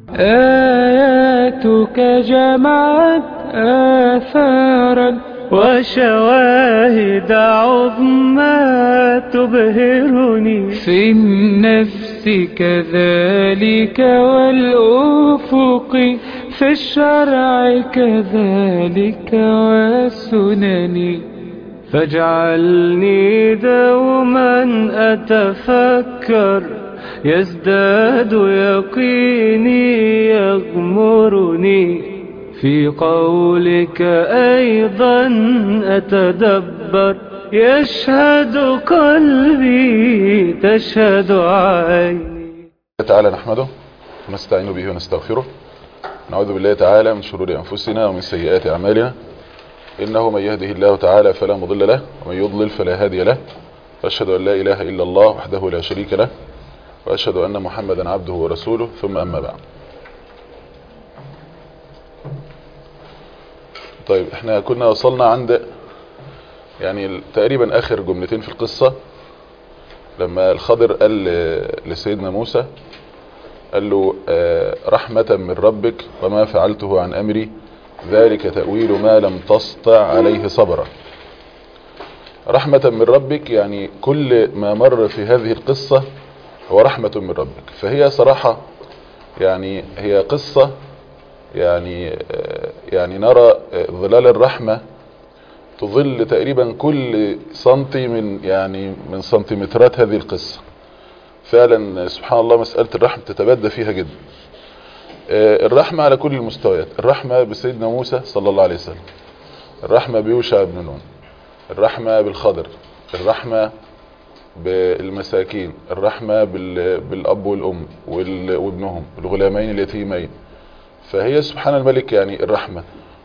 آياتك جمعت آثارا وشواهد عظمى تبهرني في النفس كذلك والأفق في الشرع كذلك والسنن فاجعلني دوما أتفكر يزداد يقيني يغمرني في قولك أيضا أتدبر يشهد قلبي تشهد عيني تعالى نحمده ونستعين به ونستغفره نعوذ بالله تعالى من شرور أنفسنا ومن سيئات أعمالنا إنه من يهده الله تعالى فلا مضل له ومن يضلل فلا هادي له وأشهد أن لا إله إلا الله وحده لا شريك له وأشهد أن محمدا عبده ورسوله ثم أما بعد طيب احنا كنا وصلنا عند يعني تقريبا آخر جملتين في القصة لما الخضر قال لسيدنا موسى قال له رحمة من ربك وما فعلته عن أمري ذلك تأويل ما لم تسطع عليه صبرا رحمة من ربك يعني كل ما مر في هذه القصة هو رحمة من ربك فهي صراحة يعني هي قصة يعني يعني نرى ظلال الرحمة تظل تقريبا كل سنتي من يعني من سنتيمترات هذه القصة فعلا سبحان الله مسألة الرحمة تتبدى فيها جدا الرحمة على كل المستويات الرحمة بسيدنا موسى صلى الله عليه وسلم الرحمة بيوشع بن نون الرحمة بالخضر الرحمة بالمساكين الرحمة بالأب والأم وابنهم الغلامين اليتيمين فهي سبحان الملك يعني الرحمة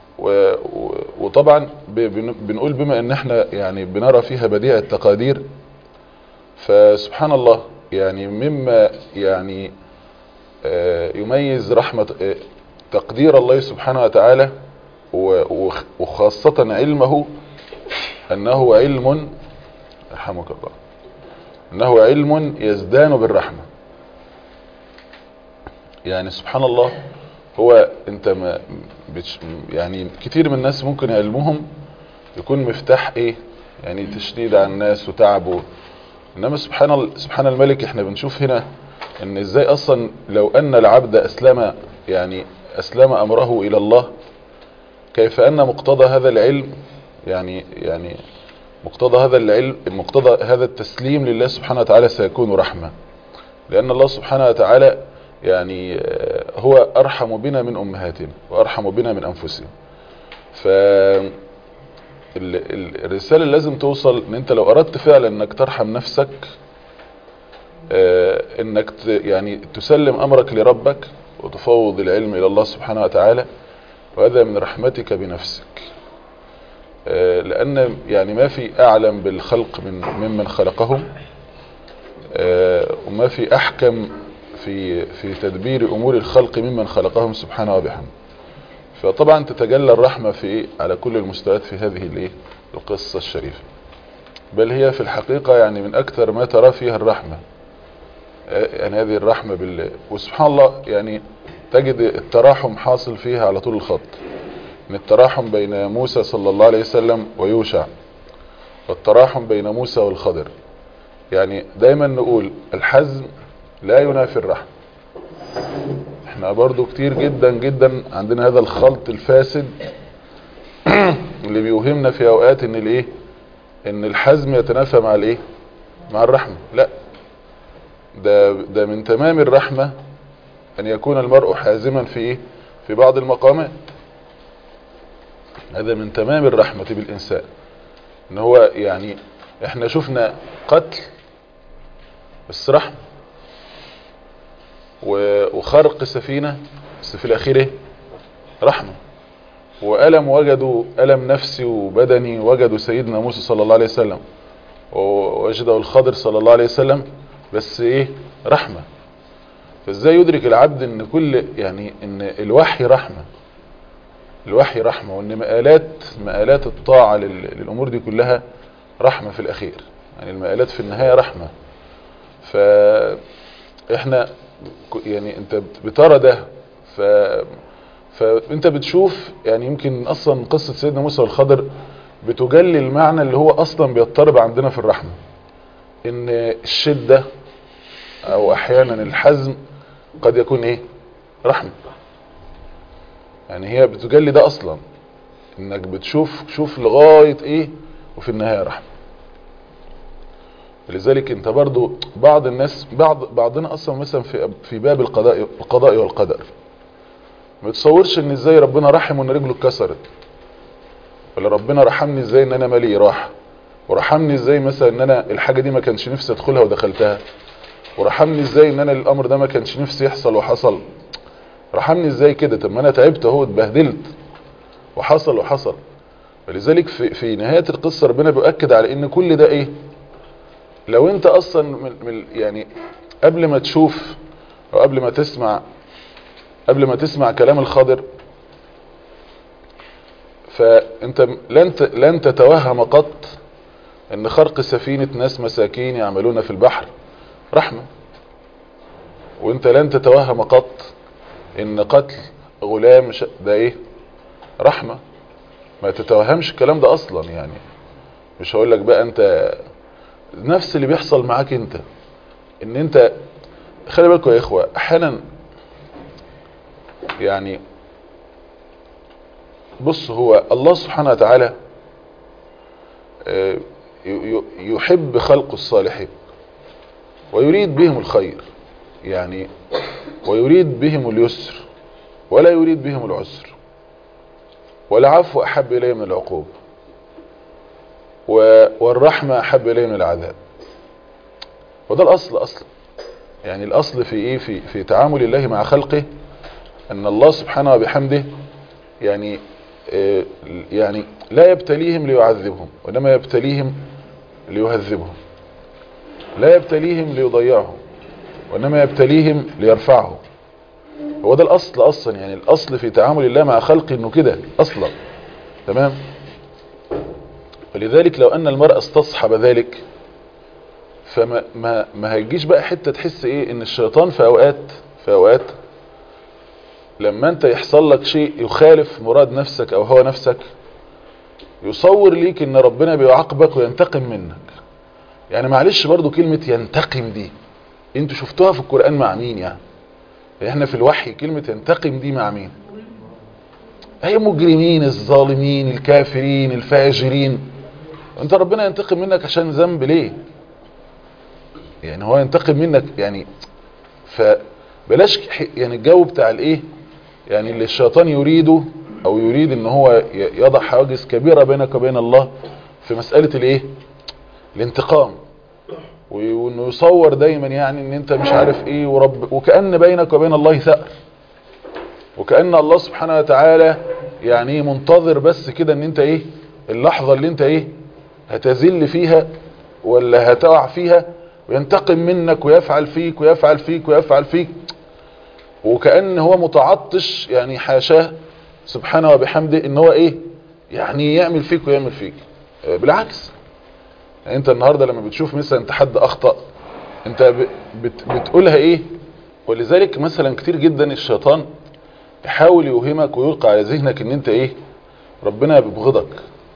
وطبعا بنقول بما ان احنا يعني بنرى فيها بديع التقادير فسبحان الله يعني مما يعني يميز رحمة تقدير الله سبحانه وتعالى وخاصة علمه انه علم رحمك الله انه علم يزدان بالرحمة يعني سبحان الله هو انت ما يعني كتير من الناس ممكن علمهم يكون مفتاح ايه يعني تشديد على الناس وتعبه انما سبحان سبحان الملك احنا بنشوف هنا ان ازاي اصلا لو ان العبد اسلم يعني اسلم امره الى الله كيف ان مقتضى هذا العلم يعني يعني مقتضى هذا العلم مقتضى هذا التسليم لله سبحانه وتعالى سيكون رحمة لان الله سبحانه وتعالى يعني هو ارحم بنا من امهاتنا وارحم بنا من انفسنا ف الرسالة اللي لازم توصل ان انت لو اردت فعلا انك ترحم نفسك انك يعني تسلم امرك لربك وتفوض العلم الى الله سبحانه وتعالى وهذا من رحمتك بنفسك لان يعني ما في اعلم بالخلق من ممن خلقهم وما في احكم في في تدبير امور الخلق ممن خلقهم سبحانه وبحمده فطبعا تتجلى الرحمة في على كل المستويات في هذه الايه القصة الشريفة بل هي في الحقيقة يعني من اكثر ما ترى فيها الرحمة يعني هذه الرحمة بالله وسبحان الله يعني تجد التراحم حاصل فيها على طول الخط من التراحم بين موسى صلى الله عليه وسلم ويوشع والتراحم بين موسى والخضر يعني دايما نقول الحزم لا ينافي الرحمة احنا برضو كتير جدا جدا عندنا هذا الخلط الفاسد اللي بيوهمنا في اوقات ان الايه ان الحزم يتنافى مع الايه مع الرحمة لا ده, ده من تمام الرحمة ان يكون المرء حازما في ايه في بعض المقامات هذا من تمام الرحمة بالانسان ان هو يعني احنا شفنا قتل بس رحمة وخرق سفينة بس في الاخير ايه رحمة وألم وجدوا ألم نفسي وبدني وجدوا سيدنا موسى صلى الله عليه وسلم ووجده الخضر صلى الله عليه وسلم بس ايه رحمة فازاي يدرك العبد ان كل يعني ان الوحي رحمة الوحي رحمة وان مآلات مآلات الطاعة للأمور دي كلها رحمة في الأخير يعني المآلات في النهاية رحمة فاحنا يعني انت بترى ده ف فانت بتشوف يعني يمكن اصلا قصة سيدنا موسى والخضر بتجلي المعنى اللي هو اصلا بيضطرب عندنا في الرحمة ان الشدة او احيانا الحزم قد يكون ايه رحمة يعني هي بتجلي ده اصلا انك بتشوف شوف لغاية ايه وفي النهاية رحمة لذلك انت برضو بعض الناس بعض بعضنا اصلا مثلا في في باب القضاء القضاء والقدر ما تصورش ان ازاي ربنا رحم وان رجله اتكسرت ولا ربنا رحمني ازاي ان انا مالي راحه ورحمني ازاي مثلا ان انا الحاجه دي ما كانش نفسي ادخلها ودخلتها ورحمني ازاي ان انا الامر ده ما كانش نفسي يحصل وحصل رحمني ازاي كده طب ما انا تعبت اهو اتبهدلت وحصل وحصل ولذلك في, في نهايه القصه ربنا بيؤكد على ان كل ده ايه لو انت اصلا من من يعني قبل ما تشوف او قبل ما تسمع قبل ما تسمع كلام الخضر فانت لن لن تتوهم قط ان خرق سفينة ناس مساكين يعملون في البحر رحمة وانت لن تتوهم قط ان قتل غلام ده ايه رحمة ما تتوهمش الكلام ده اصلا يعني مش هقول لك بقى انت نفس اللي بيحصل معاك انت ان انت خلي بالكم يا اخوة احيانا يعني بص هو الله سبحانه وتعالى يحب خلق الصالحين ويريد بهم الخير يعني ويريد بهم اليسر ولا يريد بهم العسر والعفو أحب إليه من العقوبة والرحمة أحب إليه من العذاب وده الأصل أصلا يعني الأصل في إيه في, في تعامل الله مع خلقه أن الله سبحانه وبحمده يعني يعني لا يبتليهم ليعذبهم وإنما يبتليهم ليهذبهم لا يبتليهم ليضيعهم وإنما يبتليهم ليرفعهم هو ده الأصل أصلا يعني الأصل في تعامل الله مع خلقه إنه كده أصلا تمام ولذلك لو أن المرأة استصحب ذلك فما ما ما هيجيش بقى حتة تحس إيه إن الشيطان في أوقات في أوقات لما أنت يحصل لك شيء يخالف مراد نفسك أو هو نفسك يصور ليك إن ربنا بيعاقبك وينتقم منك يعني معلش برضو كلمة ينتقم دي انتوا شفتوها في القرآن مع مين يعني احنا في الوحي كلمة ينتقم دي مع مين هي مجرمين الظالمين الكافرين الفاجرين انت ربنا ينتقم منك عشان ذنب ليه يعني هو ينتقم منك يعني فبلاش يعني الجو بتاع الايه يعني اللي الشيطان يريده او يريد ان هو يضع حواجز كبيرة بينك وبين الله في مسألة الايه الانتقام وانه يصور دايما يعني ان انت مش عارف ايه ورب وكأن بينك وبين الله ثأر وكأن الله سبحانه وتعالى يعني منتظر بس كده ان انت ايه اللحظة اللي انت ايه هتزل فيها ولا هتقع فيها وينتقم منك ويفعل فيك ويفعل فيك ويفعل فيك وكأن هو متعطش يعني حاشاه سبحانه وبحمده ان هو ايه يعني يعمل فيك ويعمل فيك بالعكس يعني انت النهاردة لما بتشوف مثلا انت حد اخطأ انت بت بتقولها ايه ولذلك مثلا كتير جدا الشيطان يحاول يوهمك ويلقى على ذهنك ان انت ايه ربنا بيبغضك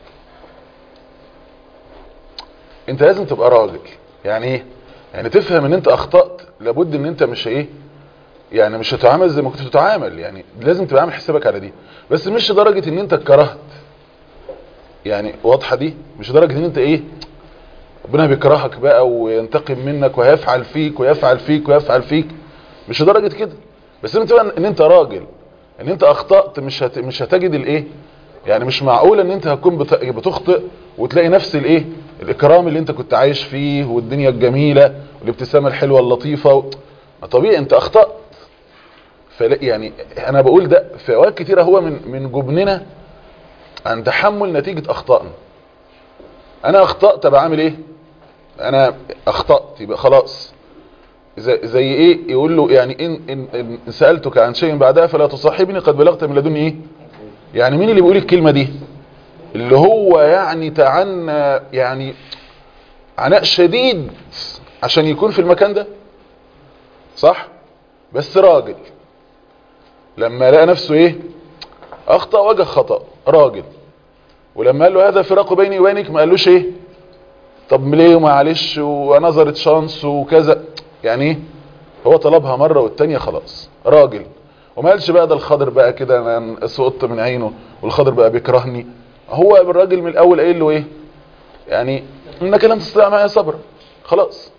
انت لازم تبقى راجل يعني ايه يعني تفهم ان انت اخطأت لابد ان انت مش ايه يعني مش هتعامل زي ما كنت بتتعامل يعني لازم تبقى عامل حسابك على دي بس مش لدرجة ان انت اتكرهت يعني واضحة دي مش لدرجة ان انت ايه ربنا بيكرهك بقى وينتقم منك ويفعل فيك ويفعل فيك ويفعل فيك مش لدرجة كده بس انت بقى ان انت راجل ان انت اخطأت مش هت... مش هتجد الايه يعني مش معقول ان انت هتكون بت... بتخطئ وتلاقي نفس الايه الاكرام اللي انت كنت عايش فيه والدنيا الجميلة والابتسامة الحلوة اللطيفة و... طبيعي انت اخطأت فلا يعني انا بقول ده في اوقات كتيرة هو من من جبننا عن تحمل نتيجة اخطائنا انا اخطأت ابقى عامل ايه انا اخطأت يبقى خلاص زي, زي ايه يقول له يعني إن, إن, ان سألتك عن شيء بعدها فلا تصاحبني قد بلغت من لدني ايه يعني مين اللي بيقول الكلمة دي اللي هو يعني تعنى يعني عناء شديد عشان يكون في المكان ده صح بس راجل لما لقى نفسه ايه اخطأ وجه خطأ راجل ولما قال له هذا فراق بيني وبينك ما قالوش ايه طب ليه معلش ونظرت شانس وكذا يعني ايه هو طلبها مرة والتانية خلاص راجل وما قالش بقى ده الخضر بقى كده انا سقطت من عينه والخضر بقى بيكرهني هو الراجل من الاول قايل له ايه يعني انك لن تستطيع معي صبرا خلاص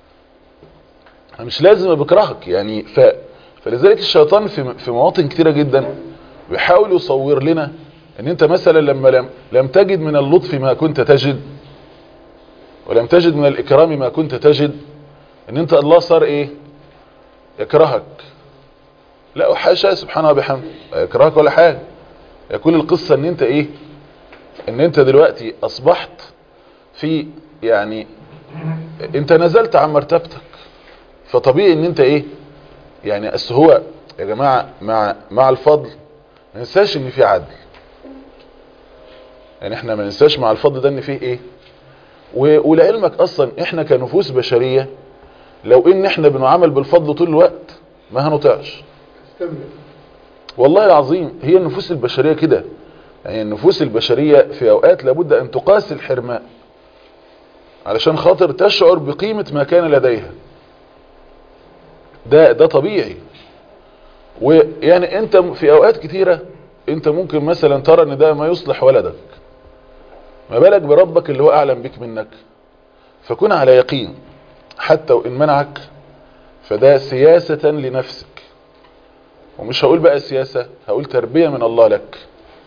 مش لازم بكرهك يعني ف... فلذلك الشيطان في في مواطن كتيرة جدا بيحاول يصور لنا ان انت مثلا لما لم, لم تجد من اللطف ما كنت تجد ولم تجد من الاكرام ما كنت تجد ان انت الله صار ايه يكرهك لا وحاشا سبحانه وبحمده يكرهك ولا حاجة كل القصة ان انت ايه ان انت دلوقتي اصبحت في يعني انت نزلت عن مرتبتك فطبيعي ان انت ايه يعني اصل هو يا جماعة مع مع الفضل ما ننساش ان في عدل يعني احنا ما ننساش مع الفضل ده ان فيه ايه و- ولعلمك اصلا احنا كنفوس بشرية لو ان احنا بنعامل بالفضل طول الوقت ما هنطيعش والله العظيم هي النفوس البشرية كده يعني النفوس البشرية في اوقات لابد ان تقاس الحرمان علشان خاطر تشعر بقيمة ما كان لديها ده ده طبيعي ويعني انت في اوقات كتيرة انت ممكن مثلا ترى ان ده ما يصلح ولدك ما بالك بربك اللي هو اعلم بك منك فكن على يقين حتى وان منعك فده سياسة لنفسك ومش هقول بقى سياسة هقول تربية من الله لك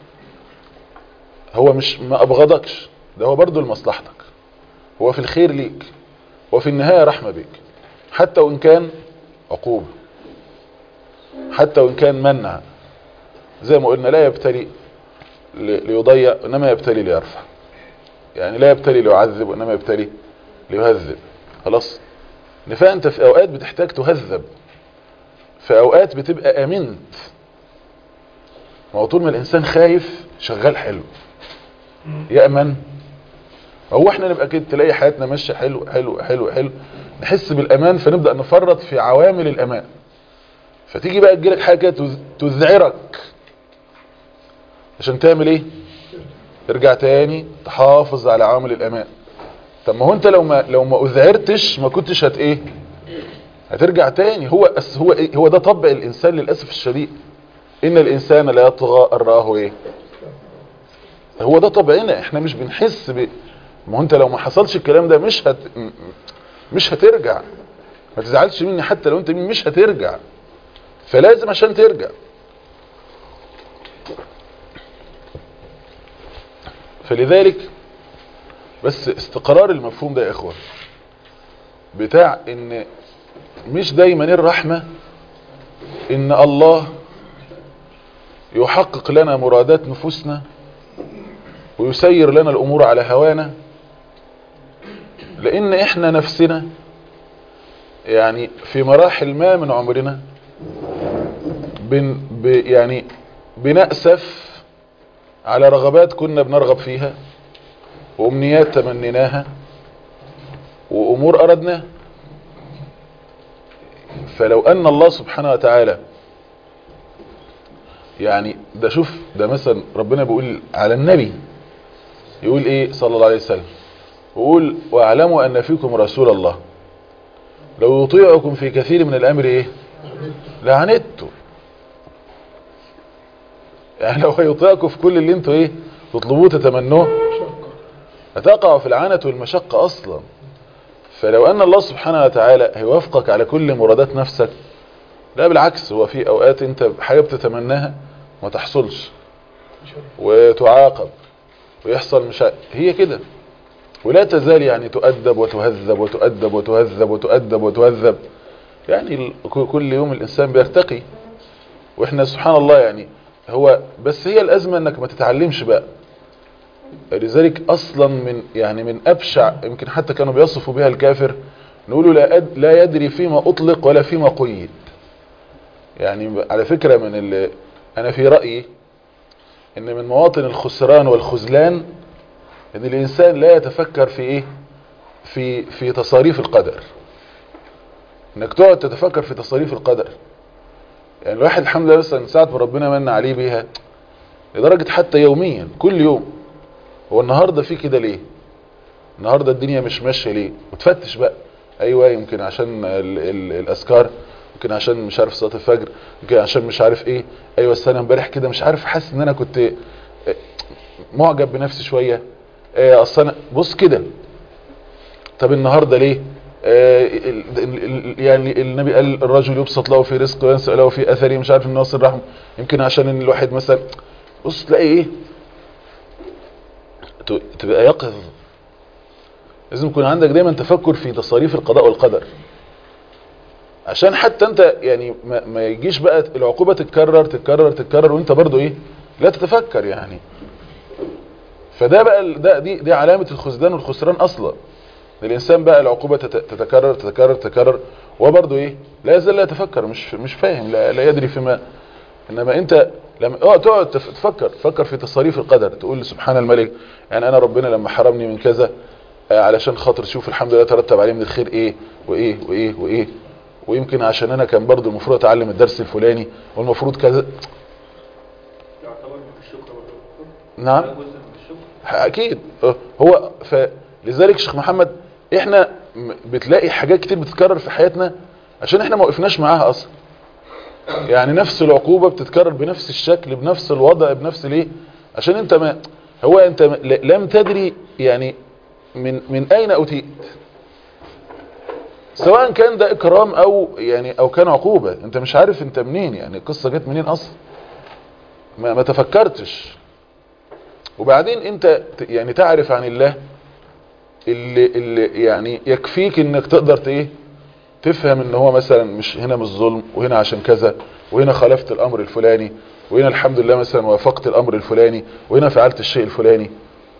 هو مش ما ابغضكش ده هو برضو لمصلحتك هو في الخير ليك وفي النهاية رحمة بك حتى وإن كان عقوبة حتى وإن كان منع زي ما قلنا لا يبتلي لي- ليضيع إنما يبتلي ليرفع يعني لا يبتلي ليعذب وإنما يبتلي ليهذب خلاص نفاق أنت في أوقات بتحتاج تهذب في أوقات بتبقى أمنت ما هو طول ما الإنسان خايف شغال حلو يأمن هو احنا نبقى كده تلاقي حياتنا ماشيه حلو حلو حلو حلو نحس بالامان فنبدا نفرط في عوامل الامان فتيجي بقى تجيلك حاجه كده تذ- تذعرك عشان تعمل ايه ترجع تاني تحافظ على عوامل الامان طب ما هو انت لو ما لو ما اذعرتش ما كنتش هت ايه هترجع تاني هو أس هو إيه؟ هو ده طبع الانسان للاسف الشديد ان الانسان لا يطغى ان راه ايه هو ده طبعنا احنا مش بنحس ب... ما هو انت لو ما حصلش الكلام ده مش هت... م- مش هترجع ما تزعلش مني حتى لو انت مين مش هترجع فلازم عشان ترجع فلذلك بس استقرار المفهوم ده يا اخوان بتاع ان مش دايما الرحمة ان الله يحقق لنا مرادات نفوسنا ويسير لنا الامور على هوانا لان احنا نفسنا يعني في مراحل ما من عمرنا بن ب يعني بنأسف على رغبات كنا بنرغب فيها وامنيات تمنيناها وامور اردناها فلو ان الله سبحانه وتعالى يعني ده شوف ده مثلا ربنا بيقول على النبي يقول ايه صلى الله عليه وسلم يقول واعلموا ان فيكم رسول الله لو يطيعكم في كثير من الامر ايه لعنتوا يعني لو هيطيعكم في كل اللي انتوا ايه تطلبوه تتمنوه هتقعوا في العنة والمشقة اصلا فلو ان الله سبحانه وتعالى هيوافقك على كل مرادات نفسك لا بالعكس هو في اوقات انت حاجة بتتمناها ما تحصلش وتعاقب ويحصل مشاكل هي كده ولا تزال يعني تؤدب وتهذب وتؤدب وتهذب وتؤدب وتهذب يعني ال- ك- كل يوم الإنسان بيرتقي وإحنا سبحان الله يعني هو بس هي الأزمة إنك ما تتعلمش بقى لذلك أصلا من يعني من أبشع يمكن حتى كانوا بيصفوا بها الكافر نقولوا لا, أد لا يدري فيما أطلق ولا فيما قيد يعني على فكرة من اللي أنا في رأيي إن من مواطن الخسران والخذلان ان الانسان لا يتفكر في ايه في في تصاريف القدر انك تقعد تتفكر في تصاريف القدر يعني الواحد الحمد لله مثلا ساعة ما ربنا من عليه بيها لدرجة حتى يوميا كل يوم هو النهاردة في كده ليه النهاردة الدنيا مش ماشية ليه وتفتش بقى ايوه يمكن عشان ال ال الاذكار يمكن عشان مش عارف صلاة الفجر يمكن عشان مش عارف ايه ايوه السنة امبارح كده مش عارف حاسس ان انا كنت معجب بنفسي شوية اه اصل انا بص كده طب النهاردة ليه آه ال- ال- ال- يعني النبي قال الرجل يبسط له في رزقه وينسأ له في اثره مش عارف الناس الرحم يمكن عشان إن الواحد مثلا بص تلاقي ايه ت- تبقى يقظ لازم يكون عندك دايما تفكر في تصاريف القضاء والقدر عشان حتى انت يعني ما, ما يجيش بقى العقوبة تتكرر تتكرر تتكرر وانت برضو ايه لا تتفكر يعني فده بقى ال- ده دي دي علامة الخزدان والخسران اصلا الانسان بقى العقوبة تت- تتكرر تتكرر تتكرر وبرضه ايه لا يزال لا يتفكر مش مش فاهم لا, لا يدري فيما انما انت لما اه تقعد تف- تفكر تفكر في تصاريف القدر تقول سبحان الملك يعني انا ربنا لما حرمني من كذا آه، علشان خاطر شوف الحمد لله ترتب عليه من الخير ايه وايه وايه وايه ويمكن عشان انا كان برضه المفروض اتعلم الدرس الفلاني والمفروض كذا يعتبر من الشكر برضه نعم ده جزء من الشكر اكيد اه، هو فلذلك شيخ محمد احنا م- بتلاقي حاجات كتير بتتكرر في حياتنا عشان احنا ما وقفناش معاها اصلا يعني نفس العقوبة بتتكرر بنفس الشكل بنفس الوضع بنفس الايه عشان انت ما هو انت ما ل- لم تدري يعني من من اين اتيت سواء كان ده اكرام او يعني او كان عقوبة انت مش عارف انت منين يعني القصة جت منين اصلا ما, ما تفكرتش وبعدين انت ت- يعني تعرف عن الله اللي, اللي يعني يكفيك انك تقدر ت- ايه تفهم ان هو مثلا مش هنا مش ظلم وهنا عشان كذا وهنا خالفت الامر الفلاني وهنا الحمد لله مثلا وافقت الامر الفلاني وهنا فعلت الشيء الفلاني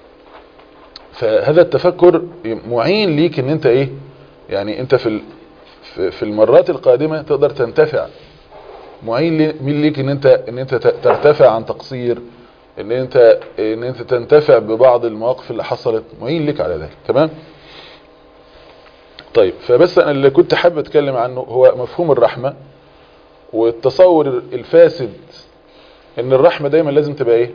فهذا التفكر معين ليك ان انت ايه يعني انت في ال- في- في المرات القادمة تقدر تنتفع معين لي- مين ليك ان انت ان انت ت- ترتفع عن تقصير ان انت ان انت تنتفع ببعض المواقف اللي حصلت معين لك على ذلك تمام طيب فبس انا اللي كنت حابب اتكلم عنه هو مفهوم الرحمة والتصور الفاسد ان الرحمة دايما لازم تبقى ايه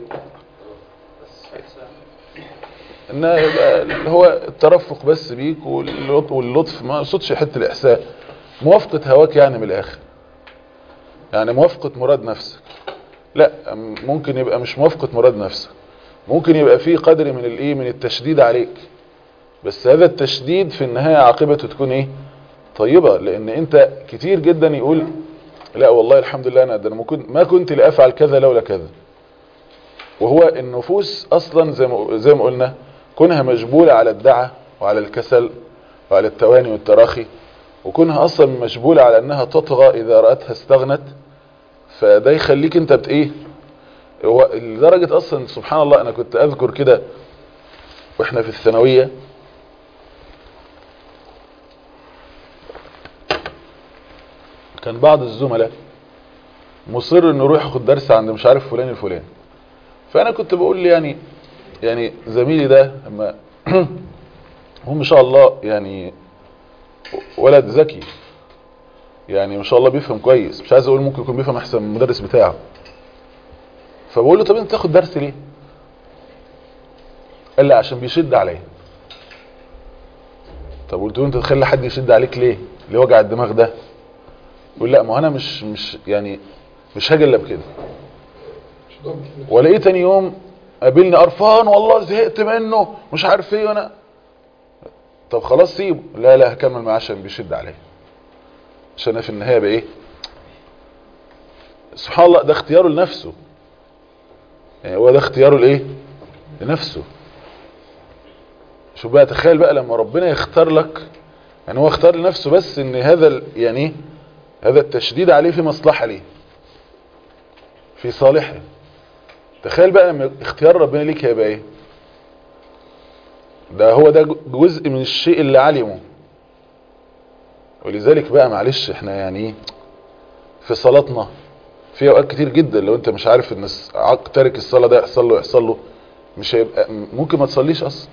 انها يبقى اللي هو الترفق بس بيك واللط- واللطف ما صوتش حته الاحساء موافقة هواك يعني من الاخر يعني موافقة مراد نفسك لا ممكن يبقى مش موافقة مراد نفسك ممكن يبقى فيه قدر من الايه من التشديد عليك بس هذا التشديد في النهاية عاقبته تكون ايه طيبة لان انت كتير جدا يقول لا والله الحمد لله انا ده انا ما كنت ما كنت لافعل كذا لولا كذا وهو النفوس اصلا زي ما زي ما قلنا كونها مجبولة على الدعة وعلى الكسل وعلى التواني والتراخي وكونها اصلا مجبولة على انها تطغى اذا رأتها استغنت فده يخليك انت بت ايه هو لدرجة اصلا سبحان الله انا كنت اذكر كده واحنا في الثانوية كان بعض الزملاء مصر انه يروح ياخد درس عند مش عارف فلان الفلاني فانا كنت بقول لي يعني يعني زميلي ده اما هو ما شاء الله يعني ولد ذكي يعني ما شاء الله بيفهم كويس مش عايز اقول ممكن يكون بيفهم احسن من المدرس بتاعه فبقول له طب انت تاخد درس ليه قال لي عشان بيشد عليا طب قلت له انت تخلي حد يشد عليك ليه ليه وجع الدماغ ده يقول لا ما هو انا مش مش يعني مش هاجي الا بكده ولقيت تاني يوم قابلني قرفان والله زهقت منه مش عارف ايه وانا طب خلاص سيبه لا لا هكمل معاه عشان بيشد عليا عشان أنا في النهايه بايه سبحان الله ده اختياره لنفسه يعني هو ده اختياره لايه لنفسه شوف بقى تخيل بقى لما ربنا يختار لك يعني هو اختار لنفسه بس ان هذا ال- يعني ايه هذا التشديد عليه في مصلحة ليه في صالحه تخيل بقى لما اختيار ربنا ليك هيبقى ايه ده هو ده جزء من الشيء اللي علمه ولذلك بقى معلش احنا يعني ايه في صلاتنا في اوقات كتير جدا لو انت مش عارف ان الس- عق- تارك الصلاة ده يحصل له يحصل له مش هيبقى ممكن ما تصليش اصلا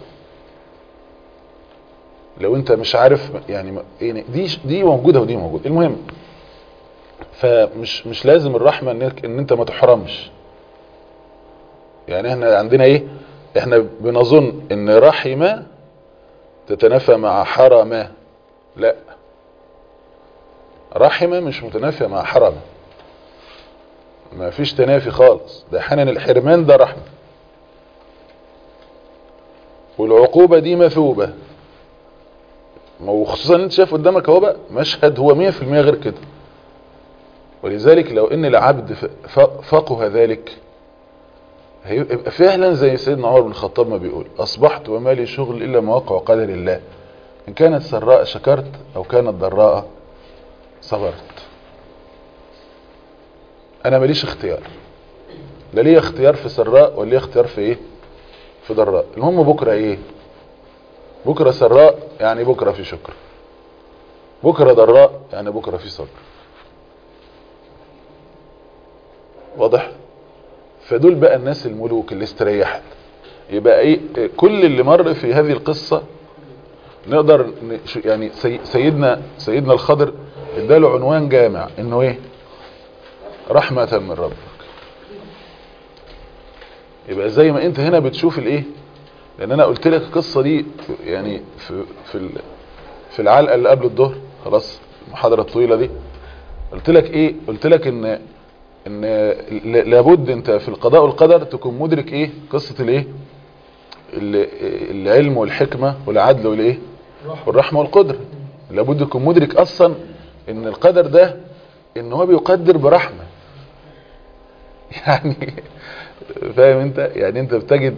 لو انت مش عارف يعني ما- يعني دي دي موجودة ودي موجودة المهم فمش مش لازم الرحمة انك ان انت ما تحرمش يعني احنا عندنا ايه احنا بنظن ان رحمة تتنافى مع حرمة لا رحمة مش متنافية مع حرمة ما فيش تنافي خالص ده احيانا الحرمان ده رحمة والعقوبة دي مثوبة وخصوصا انت شايف قدامك اهو بقى مشهد هو 100% غير كده ولذلك لو ان العبد ف- فقه ذلك هيبقى فعلا زي سيدنا عمر بن الخطاب ما بيقول اصبحت وما لي شغل الا ما وقع قدر الله ان كانت سراء شكرت او كانت ضراء صبرت انا ماليش اختيار لا ليا اختيار في سراء ولا ليا اختيار في ايه في ضراء المهم بكره ايه بكره سراء يعني بكره في شكر بكره ضراء يعني بكره في صبر واضح فدول بقى الناس الملوك اللي استريحت يبقى ايه كل اللي مر في هذه القصة نقدر ن- شو- يعني سي- سيدنا سيدنا الخضر اداله عنوان جامع انه ايه رحمة من ربك يبقى زي ما انت هنا بتشوف الايه لان انا قلت لك القصة دي يعني في في ال- في العلقة اللي قبل الظهر خلاص المحاضرة الطويلة دي قلت لك ايه قلت لك ان ان ل- لابد انت في القضاء والقدر تكون مدرك ايه قصة الايه ال- العلم والحكمة والعدل والايه والرحمة والقدرة لابد تكون مدرك اصلا ان القدر ده ان هو بيقدر برحمة يعني فاهم انت يعني انت بتجد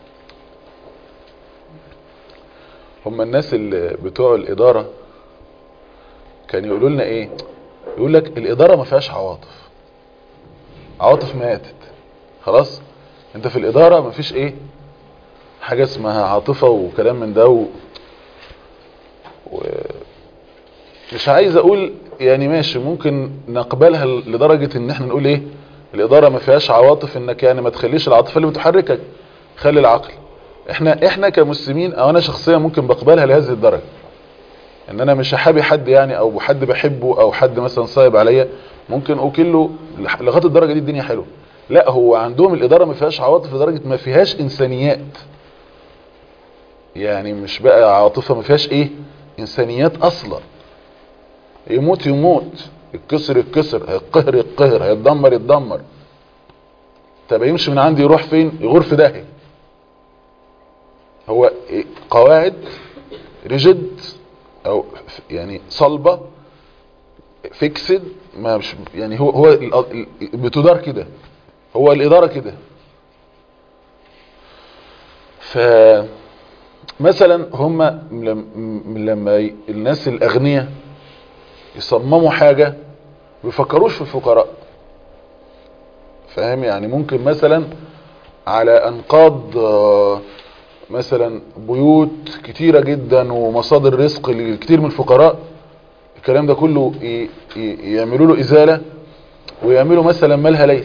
هم الناس اللي بتوع الادارة كان يقولوا لنا ايه يقول لك الادارة ما فيهاش عواطف عواطف ماتت خلاص انت في الادارة ما فيش ايه حاجة اسمها عاطفة وكلام من ده و... و... مش عايز اقول يعني ماشي ممكن نقبلها لدرجة ان احنا نقول ايه الادارة ما فيهاش عواطف انك يعني ما تخليش العاطفة اللي بتحركك خلي العقل احنا احنا كمسلمين او انا شخصيا ممكن بقبلها لهذه الدرجة ان انا مش هحابي حد يعني او حد بحبه او حد مثلا صايب عليا ممكن اوكله لح- لغايه الدرجه دي الدنيا حلوه لا هو عندهم الاداره ما فيهاش عواطف لدرجه ما فيهاش انسانيات يعني مش بقى عاطفه ما فيهاش ايه انسانيات اصلا يموت يموت يتكسر يتكسر هيتقهر يتقهر هيتدمر يتدمر طب يمشي من عندي يروح فين يغور في داهيه هو إيه؟ قواعد ريجيد او ف- يعني صلبة فيكسد ما مش يعني هو هو ال- ال- بتدار كده هو الإدارة كده ف مثلا هم لم- لما ي- الناس الأغنياء يصمموا حاجة ما بيفكروش في الفقراء فاهم يعني ممكن مثلا على أنقاض آه، مثلا بيوت كتيرة جدا ومصادر رزق لكتير من الفقراء الكلام ده كله ي- ي- يعملوا له إزالة ويعملوا مثلا مالها ليل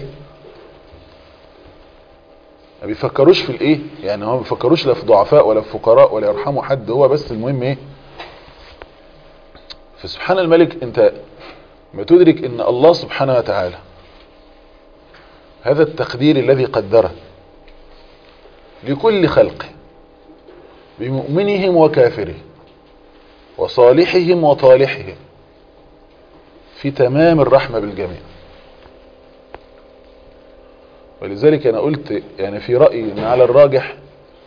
ما بيفكروش في الايه يعني هم ما بيفكروش لا في ضعفاء ولا في فقراء ولا يرحموا حد هو بس المهم ايه فسبحان الملك انت ما تدرك ان الله سبحانه وتعالى هذا التقدير الذي قدره لكل خلقه بمؤمنهم وكافرهم وصالحهم وطالحهم في تمام الرحمة بالجميع ولذلك انا قلت يعني في رأيي ان على الراجح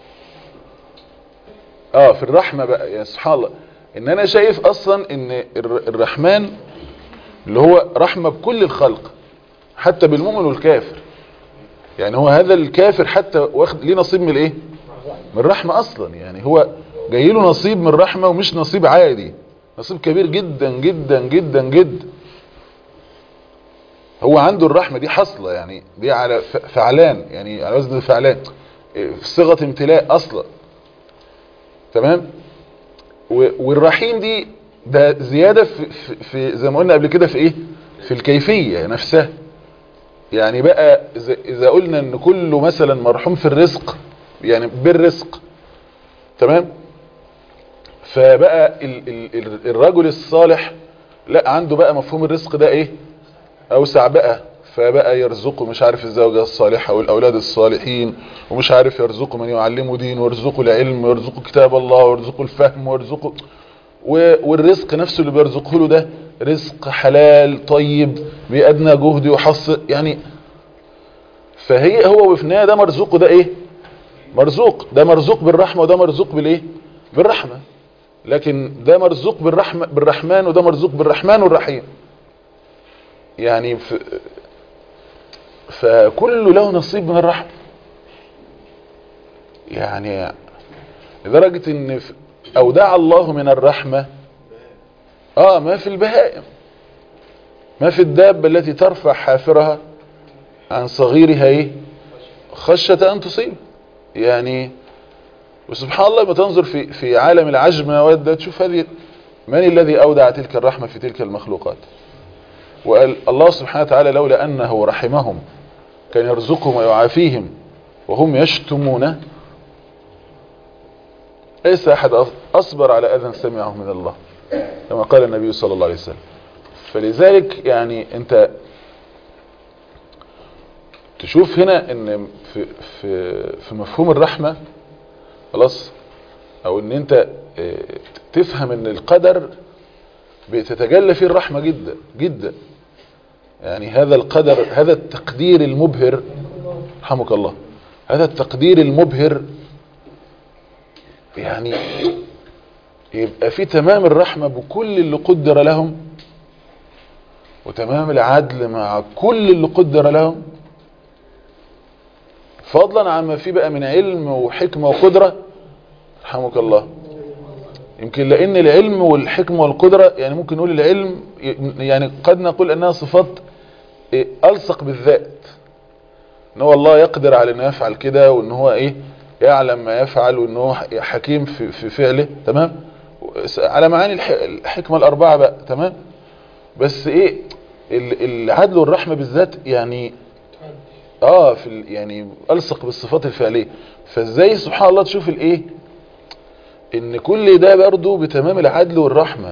اه في الرحمة بقى يا سبحان الله ان انا شايف اصلا ان الر- الرحمن اللي هو رحمة بكل الخلق حتى بالمؤمن والكافر يعني هو هذا الكافر حتى واخد ليه نصيب من الايه من الرحمة اصلا يعني هو جاي له نصيب من الرحمة ومش نصيب عادي نصيب كبير جدا جدا جدا جدا هو عنده الرحمة دي حصلة يعني دي على ف- فعلان يعني على وزن فعلان إيه، في صيغة امتلاء اصلا تمام و- والرحيم دي ده زيادة في, في, في زي ما قلنا قبل كده في ايه في الكيفية نفسها يعني بقى إذا- اذا قلنا ان كله مثلا مرحوم في الرزق يعني بالرزق تمام فبقى ال ال ال الرجل الصالح لا عنده بقى مفهوم الرزق ده ايه اوسع بقى فبقى يرزقه مش عارف الزوجة الصالحة والاولاد الصالحين ومش عارف يرزقه من يعلمه دين ويرزقه العلم ويرزقه كتاب الله ويرزقه الفهم ويرزقه و- والرزق نفسه اللي بيرزقه له ده رزق حلال طيب بأدنى جهد يحصل يعني فهي هو وفي النهايه ده مرزوقه ده ايه مرزوق ده مرزوق بالرحمة وده مرزوق بالايه بالرحمة لكن ده مرزوق بالرحمة بالرحمن وده مرزوق بالرحمن والرحيم يعني ف... فكل له نصيب من الرحمة يعني لدرجة ان في- اودع الله من الرحمة اه ما في البهائم ما في الدابة التي ترفع حافرها عن صغيرها ايه خشية ان تصيب يعني وسبحان الله لما تنظر في في عالم العجم والد تشوف هذه من الذي اودع تلك الرحمة في تلك المخلوقات وقال الله سبحانه وتعالى لولا انه رحمهم كان يرزقهم ويعافيهم وهم يشتمون ليس احد اصبر على اذى سمعه من الله كما قال النبي صلى الله عليه وسلم فلذلك يعني انت تشوف هنا ان في في في مفهوم الرحمه خلاص او ان انت اه، تفهم ان القدر بتتجلى فيه الرحمه جدا جدا يعني هذا القدر هذا التقدير المبهر رحمك الله هذا التقدير المبهر يعني يبقى في تمام الرحمه بكل اللي قدر لهم وتمام العدل مع كل اللي قدر لهم فضلا عما في بقى من علم وحكمة وقدرة رحمك الله يمكن لان العلم والحكمة والقدرة يعني ممكن نقول العلم يعني قد نقول انها صفات إيه، الصق بالذات ان هو الله يقدر على انه يفعل كده وان هو ايه يعلم ما يفعل وان هو حكيم في, في فعله تمام على معاني الح- الحكمة الاربعة بقى تمام بس ايه ال- العدل والرحمة بالذات يعني اه في ال- يعني الصق بالصفات الفعليه فازاي سبحان الله تشوف الايه ان كل ده برضه بتمام العدل والرحمه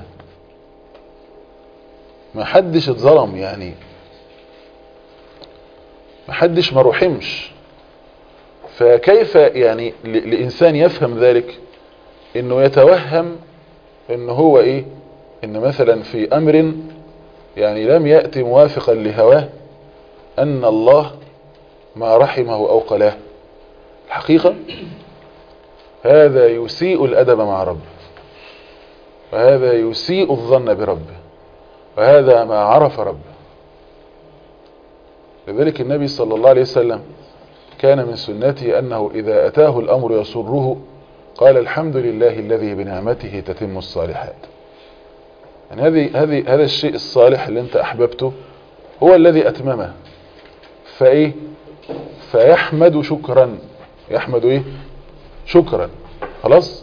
ما حدش اتظلم يعني ما حدش ما رحمش فكيف يعني ل- لانسان يفهم ذلك انه يتوهم ان هو ايه ان مثلا في امر يعني لم يأتي موافقا لهواه ان الله ما رحمه أو قلاه الحقيقة هذا يسيء الأدب مع ربه وهذا يسيء الظن بربه وهذا ما عرف ربه لذلك النبي صلى الله عليه وسلم كان من سنته أنه إذا أتاه الأمر يسره قال الحمد لله الذي بنعمته تتم الصالحات يعني هذه هذه هذا الشيء الصالح اللي انت أحببته هو الذي أتممه فإيه فيحمد شكرا يحمد ايه شكرا خلاص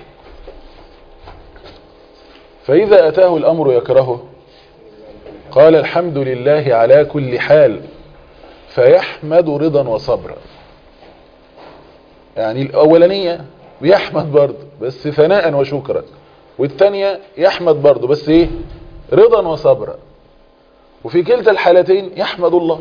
فإذا أتاه الأمر يكرهه قال الحمد لله على كل حال فيحمد رضا وصبرا يعني الأولانية بيحمد برضه بس ثناء وشكرا والثانية يحمد برضه بس ايه رضا وصبرا وفي كلتا الحالتين يحمد الله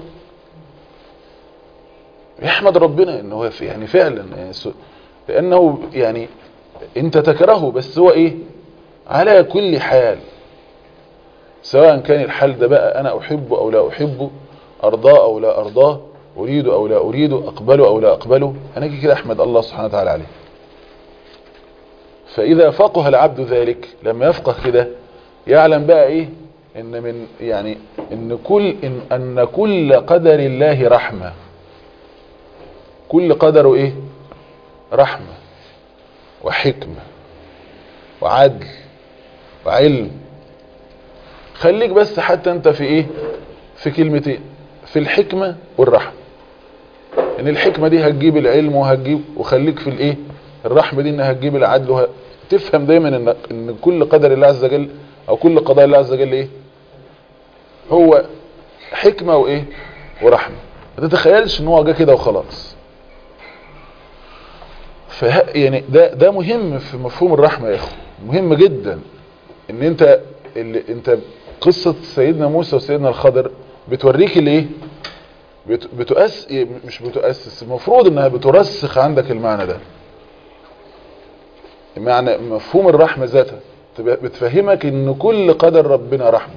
يحمد ربنا ان هو في يعني فعلا يعني س- لانه يعني انت تكرهه بس هو ايه على كل حال سواء كان الحال ده بقى انا احبه او لا احبه ارضاه او لا ارضاه اريده او لا اريده اقبله او لا اقبله انا أجي كده احمد الله سبحانه وتعالى عليه فاذا فقه العبد ذلك لما يفقه كده يعلم بقى ايه ان من يعني ان كل ان, أن كل قدر الله رحمه كل قدره ايه رحمة وحكمة وعدل وعلم خليك بس حتى انت في ايه في كلمتين في الحكمة والرحمة ان الحكمة دي هتجيب العلم وهتجيب وخليك في الايه الرحمة دي انها هتجيب العدل وه... تفهم دايما ان ان كل قدر الله عز وجل او كل قضاء الله عز وجل ايه هو حكمة وايه ورحمة ما تتخيلش ان هو جه كده وخلاص فه... يعني ده ده مهم في مفهوم الرحمة يا اخو مهم جدا ان انت اللي انت قصة سيدنا موسى وسيدنا الخضر بتوريك الايه بت... بتؤس مش بتؤسس المفروض انها بترسخ عندك المعنى ده معنى مفهوم الرحمة ذاتها تبقى بتفهمك ان كل قدر ربنا رحمة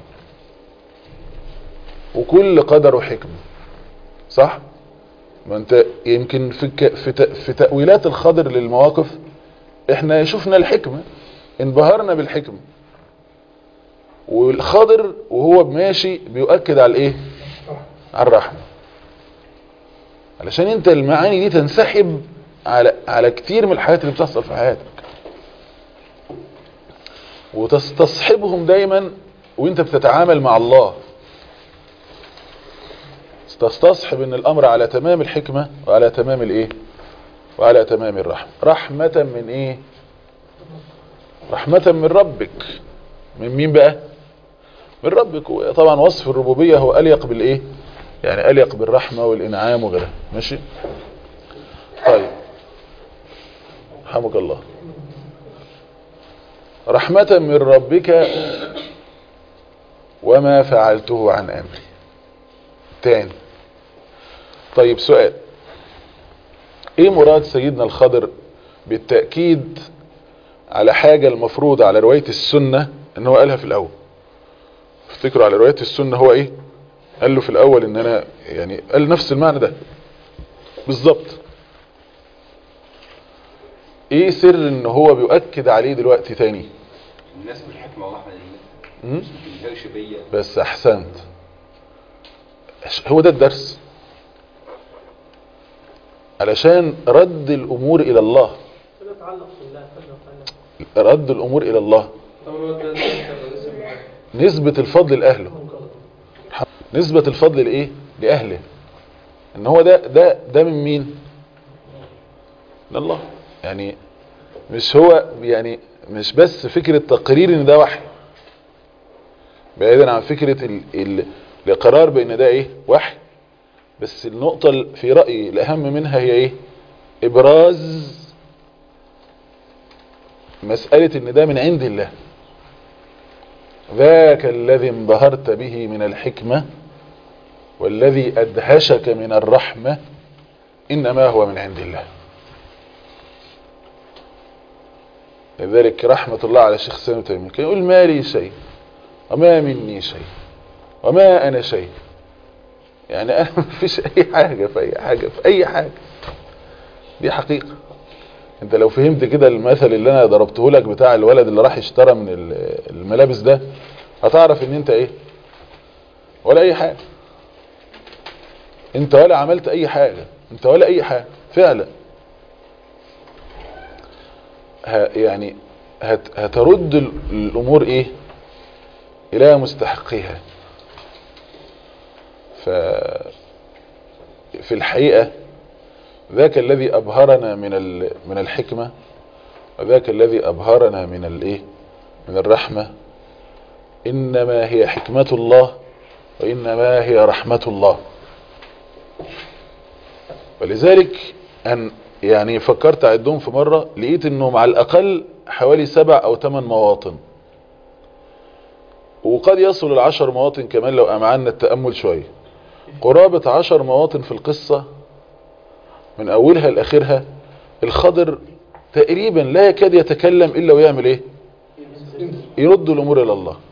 وكل قدره حكمة صح ما انت يمكن في ك... في, ت... في تأويلات الخضر للمواقف احنا شفنا الحكمة انبهرنا بالحكمة والخضر وهو ماشي بيؤكد على الايه على الرحمة علشان انت المعاني دي تنسحب على على كتير من الحاجات اللي بتحصل في حياتك وتستصحبهم دايما وانت بتتعامل مع الله تستصحب ان الامر على تمام الحكمة وعلى تمام الايه وعلى تمام الرحمة رحمة من ايه رحمة من ربك من مين بقى من ربك طبعا وصف الربوبية هو أليق بالإيه يعني أليق بالرحمة والإنعام وغيرها ماشي طيب رحمك الله رحمة من ربك وما فعلته عن أمري تاني طيب سؤال ايه مراد سيدنا الخضر بالتأكيد على حاجة المفروض على رواية السنة ان هو قالها في الاول افتكروا على رواية السنة هو ايه قال له في الاول ان انا يعني قال نفس المعنى ده بالظبط ايه سر ان هو بيؤكد عليه دلوقتي تاني الناس بالحكمة والرحمة لله م? ما تنهرش بيا بس احسنت هو ده الدرس علشان رد الامور الى الله كده تعلق بالله كده تعلق رد الامور الى الله طب هو ده لسه نسبة الفضل لأهله نسبة الفضل لإيه لأهله إن هو ده ده ده من مين من الله يعني مش هو يعني مش بس فكرة تقرير إن ده وحي بعيدا عن فكرة ال ال الإقرار بإن ده إيه وحي بس النقطة ال- في رأيي الأهم منها هي إيه إبراز مسألة إن ده من عند الله ذاك الذي انبهرت به من الحكمة والذي أدهشك من الرحمة إنما هو من عند الله لذلك رحمة الله على الشيخ سامي تيمية كان يقول ما لي شيء وما مني شيء وما أنا شيء يعني أنا ما فيش أي حاجة في أي حاجة في أي حاجة دي حقيقة انت لو فهمت كده المثل اللي انا ضربته لك بتاع الولد اللي راح اشترى من ال- الملابس ده هتعرف ان انت ايه ولا اي حاجة انت ولا عملت اي حاجة انت ولا اي حاجة فعلا ه- يعني هت هترد ال- الامور ايه الى مستحقها ف في الحقيقة ذاك الذي أبهرنا من ال- من الحكمة وذاك الذي أبهرنا من الايه من الرحمة إنما هي حكمة الله وإنما هي رحمة الله ولذلك أن يعني فكرت أعدهم في مرة لقيت أنهم على الأقل حوالي سبع أو ثمان مواطن وقد يصل العشر مواطن كمان لو أمعنا التأمل شوية قرابة عشر مواطن في القصة من أولها لآخرها الخضر تقريبا لا يكاد يتكلم إلا ويعمل إيه يرد الأمور إلى الله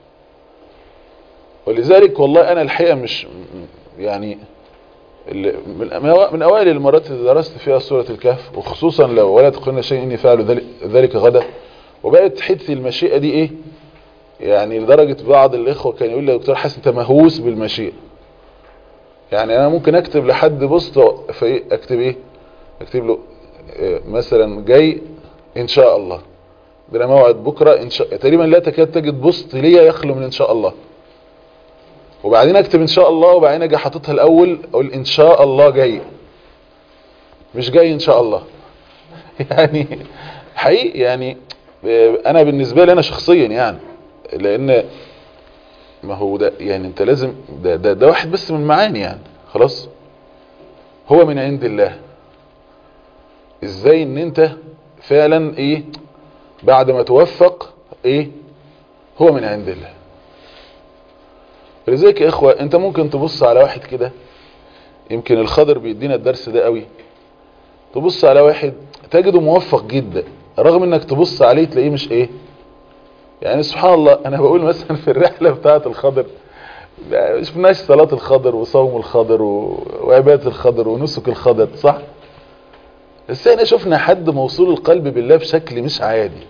ولذلك والله أنا الحقيقة مش يعني اللي- من من أوائل المرات اللي درست فيها سورة الكهف وخصوصا لو ولا تقولنا شيء إني فعل ذلك- ذلك غدا وبقت حتة المشيئة دي إيه يعني لدرجة بعض الإخوة كان يقول لي يا دكتور حسن أنت مهووس بالمشيئة يعني انا ممكن اكتب لحد بوست في اكتب ايه اكتب له آه، مثلا جاي ان شاء الله ده موعد بكرة ان شاء تقريبا لا تكاد تجد بوست ليا يخلو من ان شاء الله وبعدين اكتب ان شاء الله وبعدين اجي حاططها الاول اقول ان شاء الله جاي مش جاي ان شاء الله يعني حقيقي يعني آه، انا بالنسبة لي انا شخصيا يعني لان ما هو ده يعني انت لازم ده, ده, ده واحد بس من المعاني يعني خلاص هو من عند الله ازاي ان انت فعلا ايه بعد ما توفق ايه هو من عند الله لذلك يا اخوة انت ممكن تبص على واحد كده يمكن الخضر بيدينا الدرس ده قوي تبص على واحد تجده موفق جدا رغم انك تبص عليه تلاقيه مش ايه يعني سبحان الله انا بقول مثلا في الرحلة بتاعة الخضر ما شفناش صلاة الخضر وصوم الخضر و- وعبادة الخضر ونسك الخضر صح بس احنا شفنا حد موصول القلب بالله بشكل مش عادي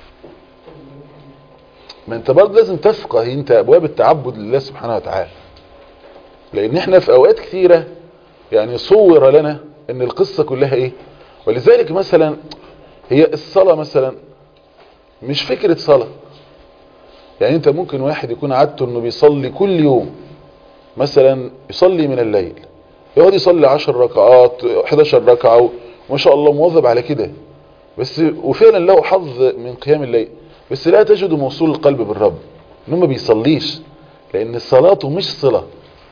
ما انت برضه لازم تفقه انت ابواب التعبد لله سبحانه وتعالى لان احنا في اوقات كثيرة يعني صور لنا ان القصة كلها ايه ولذلك مثلا هي الصلاة مثلا مش فكرة صلاة يعني انت ممكن واحد يكون عادته انه بيصلي كل يوم مثلا يصلي من الليل يقعد يصلي 10 ركعات 11 ركعة وما شاء الله مواظب على كده بس وفعلا له حظ من قيام الليل بس لا تجد موصول القلب بالرب انه ما بيصليش لان صلاته مش صلة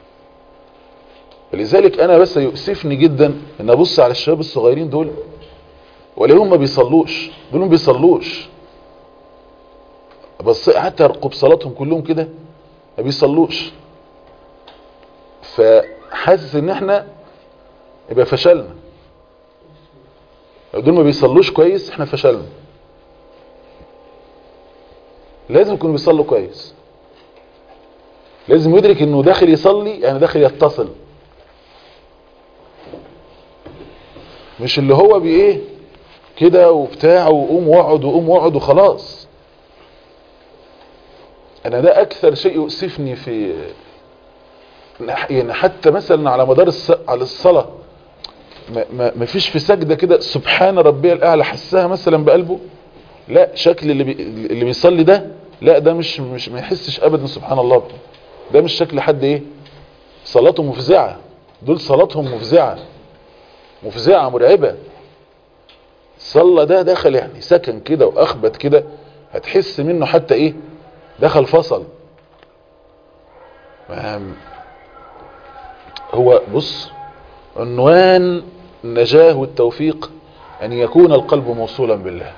لذلك انا بس يؤسفني جدا ان ابص على الشباب الصغيرين دول ولاهم ما بيصلوش دول ما بيصلوش بس حتى ارقب صلاتهم كلهم كده ما بيصلوش فحاسس ان احنا يبقى فشلنا لو دول ما بيصلوش كويس احنا فشلنا لازم يكونوا بيصلوا كويس لازم يدرك انه داخل يصلي يعني داخل يتصل مش اللي هو بايه كده وبتاع وقوم واقعد وقوم واقعد وخلاص انا ده اكثر شيء يؤسفني في يعني حتى مثلا على مدار الس... على الصلاة ما, ما, ما فيش في سجدة كده سبحان ربي الاعلى حسها مثلا بقلبه لا شكل اللي بي... اللي بيصلي ده لا ده مش مش ما يحسش ابدا سبحان الله ده مش شكل حد ايه صلاته مفزعة دول صلاتهم مفزعة مفزعة مرعبة صلى ده دخل يعني سكن كده واخبت كده هتحس منه حتى ايه دخل فصل فاهم هو بص عنوان النجاة والتوفيق أن يكون القلب موصولا بالله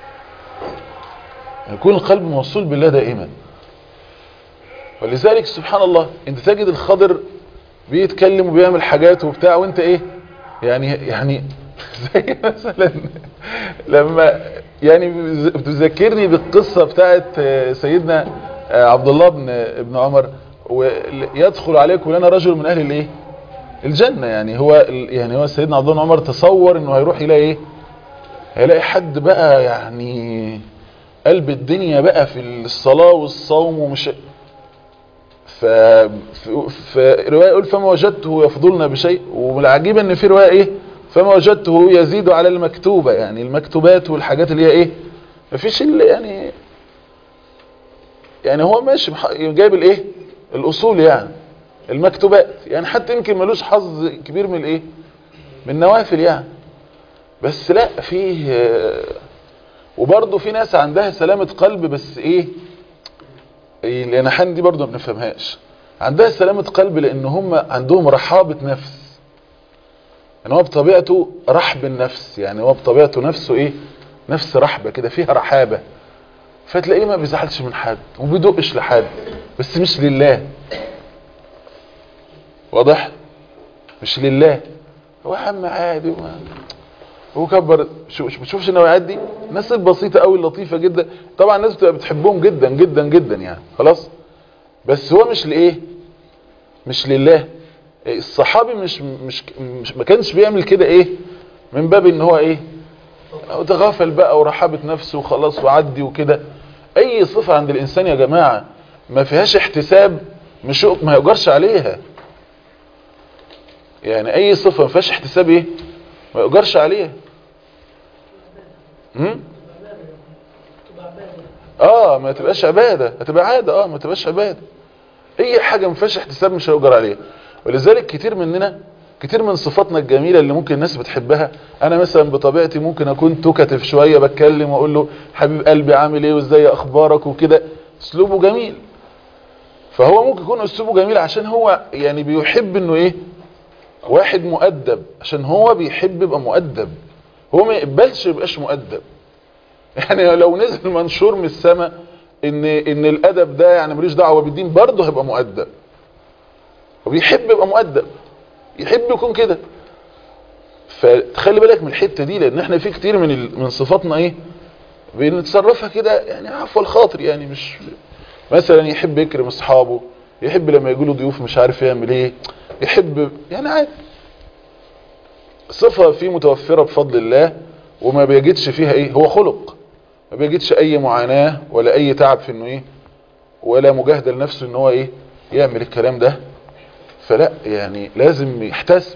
أن يكون القلب موصول بالله دائما ولذلك سبحان الله انت تجد الخضر بيتكلم وبيعمل حاجات وبتاع وانت ايه يعني يعني زي مثلا لما يعني بتذكرني بالقصة بتاعت سيدنا عبد الله بن ابن عمر ويدخل عليكم لنا رجل من اهل الايه الجنة يعني هو يعني هو سيدنا عبد الله بن عمر تصور انه هيروح يلاقي ايه هيلاقي حد بقى يعني قلب الدنيا بقى في الصلاة والصوم ومش ف في رواية يقول فما وجدته يفضلنا بشيء والعجيب ان في رواية ايه فما وجدته يزيد على المكتوبة يعني المكتوبات والحاجات اللي هي ايه مفيش اللي يعني يعني هو ماشي جايب الايه الاصول يعني المكتوبات يعني حتى يمكن ملوش حظ كبير من الايه من النوافل يعني بس لا فيه وبرضه في ناس عندها سلامة قلب بس ايه الانحان دي برضه ما بنفهمهاش عندها سلامة قلب لان هم عندهم رحابة نفس ان هو بطبيعته رحب النفس يعني هو بطبيعته نفسه ايه نفس رحبة كده فيها رحابة فتلاقيه ما بيزعلش من حد وما بيدقش لحد بس مش لله واضح مش لله هو عم عادي وما هو كبر شو بتشوفش النوعيات دي الناس البسيطه قوي اللطيفه جدا طبعا الناس بتبقى بتحبهم جدا جدا جدا يعني خلاص بس هو مش لايه مش لله الصحابي مش مش, مش ما كانش بيعمل كده ايه من باب ان هو ايه تغافل بقى ورحابه نفسه وخلاص وعدي وكده اي صفه عند الانسان يا جماعه ما فيهاش احتساب مش ما يؤجرش عليها يعني اي صفة ما فيهاش احتساب ايه ما يؤجرش عليها امم اه ما تبقاش عبادة هتبقى عادة اه ما تبقاش عبادة اي حاجة ما فيهاش احتساب مش هيؤجر عليها ولذلك كتير مننا كتير من صفاتنا الجميلة اللي ممكن الناس بتحبها انا مثلا بطبيعتي ممكن اكون تكتف شوية بتكلم واقول له حبيب قلبي عامل ايه وازاي اخبارك وكده اسلوبه جميل فهو ممكن يكون اسلوبه جميل عشان هو يعني بيحب انه ايه واحد مؤدب عشان هو بيحب يبقى مؤدب هو ما يقبلش يبقاش مؤدب يعني لو نزل منشور من السماء ان ان الادب ده يعني ملوش دعوه بالدين برضه هيبقى مؤدب وبيحب يبقى مؤدب يحب يكون كده فتخلي بالك من الحته دي لان احنا في كتير من ال- من صفاتنا ايه بنتصرفها كده يعني عفو الخاطر يعني مش مثلا يحب يكرم اصحابه يحب لما يجوا له ضيوف مش عارف يعمل ايه يحب يعني عادي صفة فيه متوفرة بفضل الله وما بيجدش فيها ايه هو خلق ما بيجدش اي معاناة ولا اي تعب في انه ايه ولا مجاهدة لنفسه ان هو ايه يعمل الكلام ده فلا يعني لازم يحتسب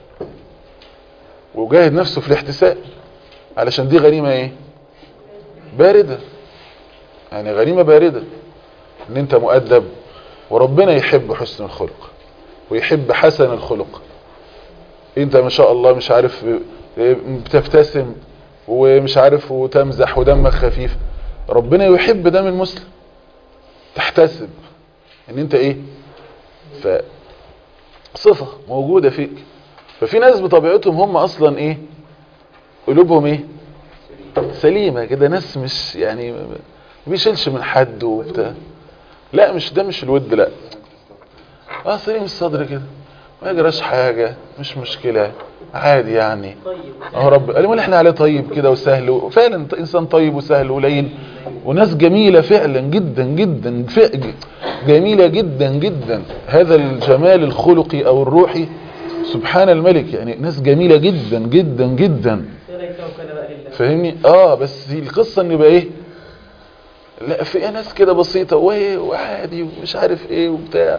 ويجاهد نفسه في الاحتساب علشان دي غنيمة ايه باردة يعني غنيمة باردة ان انت مؤدب وربنا يحب حسن الخلق ويحب حسن الخلق انت ما شاء الله مش عارف بتبتسم ومش عارف وتمزح ودمك خفيف ربنا يحب دم المسلم تحتسب ان انت ايه ف صفة موجودة فيك ففي ناس بطبيعتهم هم اصلا ايه قلوبهم ايه سليمة كده ناس مش يعني ما بيشيلش من حد وبتاع لا مش ده مش الود لا اه سليم الصدر كده ما يجراش حاجة مش مشكلة عادي يعني اهو رب قال امال احنا عليه طيب كده وسهل وفعلا انسان طيب وسهل ولين وناس جميلة فعلا جدا جدا فعلا جميلة جدا جدا هذا الجمال الخلقي او الروحي سبحان الملك يعني ناس جميلة جدا جدا جدا فاهمني اه بس القصة ان يبقى ايه لا في ناس كده بسيطة وايه وعادي ومش عارف ايه وبتاع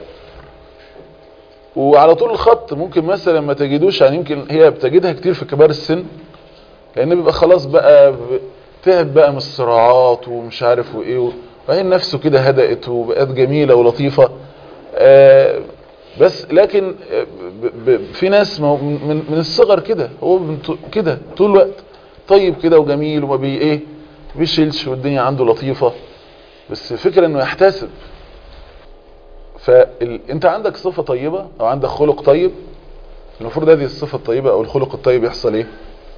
وعلى طول الخط ممكن مثلا ما تجدوش يعني يمكن هي بتجدها كتير في كبار السن لان بيبقى خلاص بقى تعب بقى من الصراعات ومش عارف وايه وبعدين نفسه كده هدأت وبقت جميلة ولطيفة آه بس لكن ب ب في ناس من, من الصغر كده هو كده طول الوقت طيب كده وجميل وما بي ايه بيشيلش والدنيا عنده لطيفة بس فكرة انه يحتسب فانت عندك صفة طيبة او عندك خلق طيب المفروض هذه الصفة الطيبة او الخلق الطيب يحصل ايه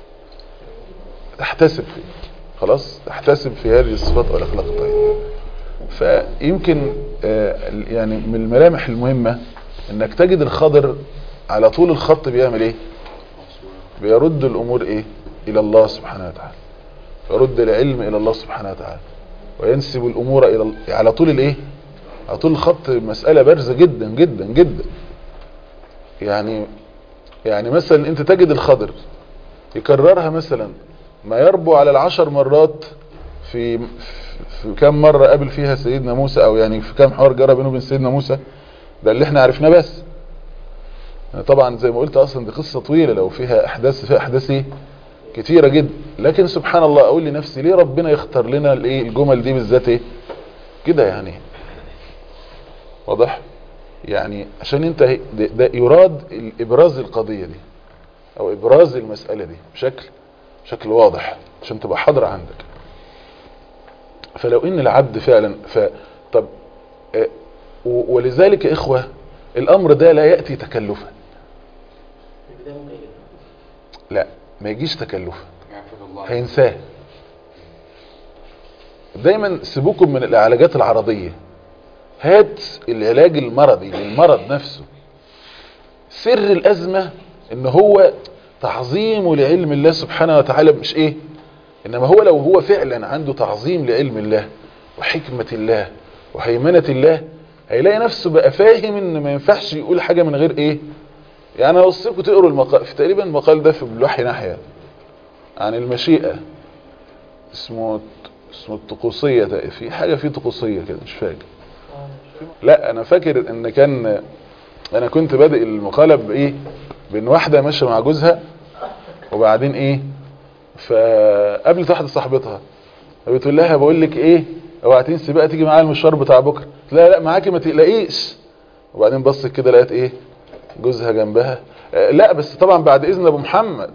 تحتسب فيه خلاص تحتسب في هذه الصفات او الاخلاق الطيبة فيمكن يعني من الملامح المهمة انك تجد الخضر على طول الخط بيعمل ايه بيرد الامور ايه الى الله سبحانه وتعالى يرد العلم الى الله سبحانه وتعالى وينسب الامور الى على طول الايه على طول الخط مسألة بارزة جدا جدا جدا يعني يعني مثلا انت تجد الخضر يكررها مثلا ما يربو على العشر مرات في في كم مرة قابل فيها سيدنا موسى او يعني في كم حوار جرى بينه وبين سيدنا موسى ده اللي احنا عرفناه بس طبعا زي ما قلت اصلا دي قصة طويلة لو فيها احداث فيها احداث ايه كتيرة جدا لكن سبحان الله اقول لنفسي ليه ربنا يختار لنا الايه الجمل دي بالذات ايه كده يعني واضح يعني عشان انت ده, ده يراد ابراز القضية دي او ابراز المسألة دي بشكل بشكل واضح عشان تبقى حاضرة عندك فلو ان العبد فعلا ف طب اه ولذلك يا اخوة الامر ده لا يأتي تكلفا لا ما يجيش تكلفا هينساه دايما سيبوكم من العلاجات العرضية هات العلاج المرضي للمرض نفسه سر الأزمة ان هو تعظيمه لعلم الله سبحانه وتعالى مش ايه انما هو لو هو فعلا عنده تعظيم لعلم الله وحكمة الله وهيمنة الله هيلاقي نفسه بقى فاهم ان ما ينفعش يقول حاجة من غير ايه يعني انا اوصيكم تقروا المقال في تقريبا المقال ده في الوحي ناحية عن المشيئة اسمه اسمه الطقوسية ده في حاجة فيه طقوسية كده مش فاكر لا انا فاكر ان كان انا كنت بادئ المقالة بايه بان واحدة ماشية مع جوزها وبعدين ايه فقابلت واحدة صاحبتها فبتقول لها بقول لك ايه اوعى تنسي بقى تيجي معايا المشوار بتاع بكره لا لا معاكي ما تقلقيش وبعدين بصت كده لقيت ايه جوزها جنبها آه لا بس طبعا بعد اذن ابو محمد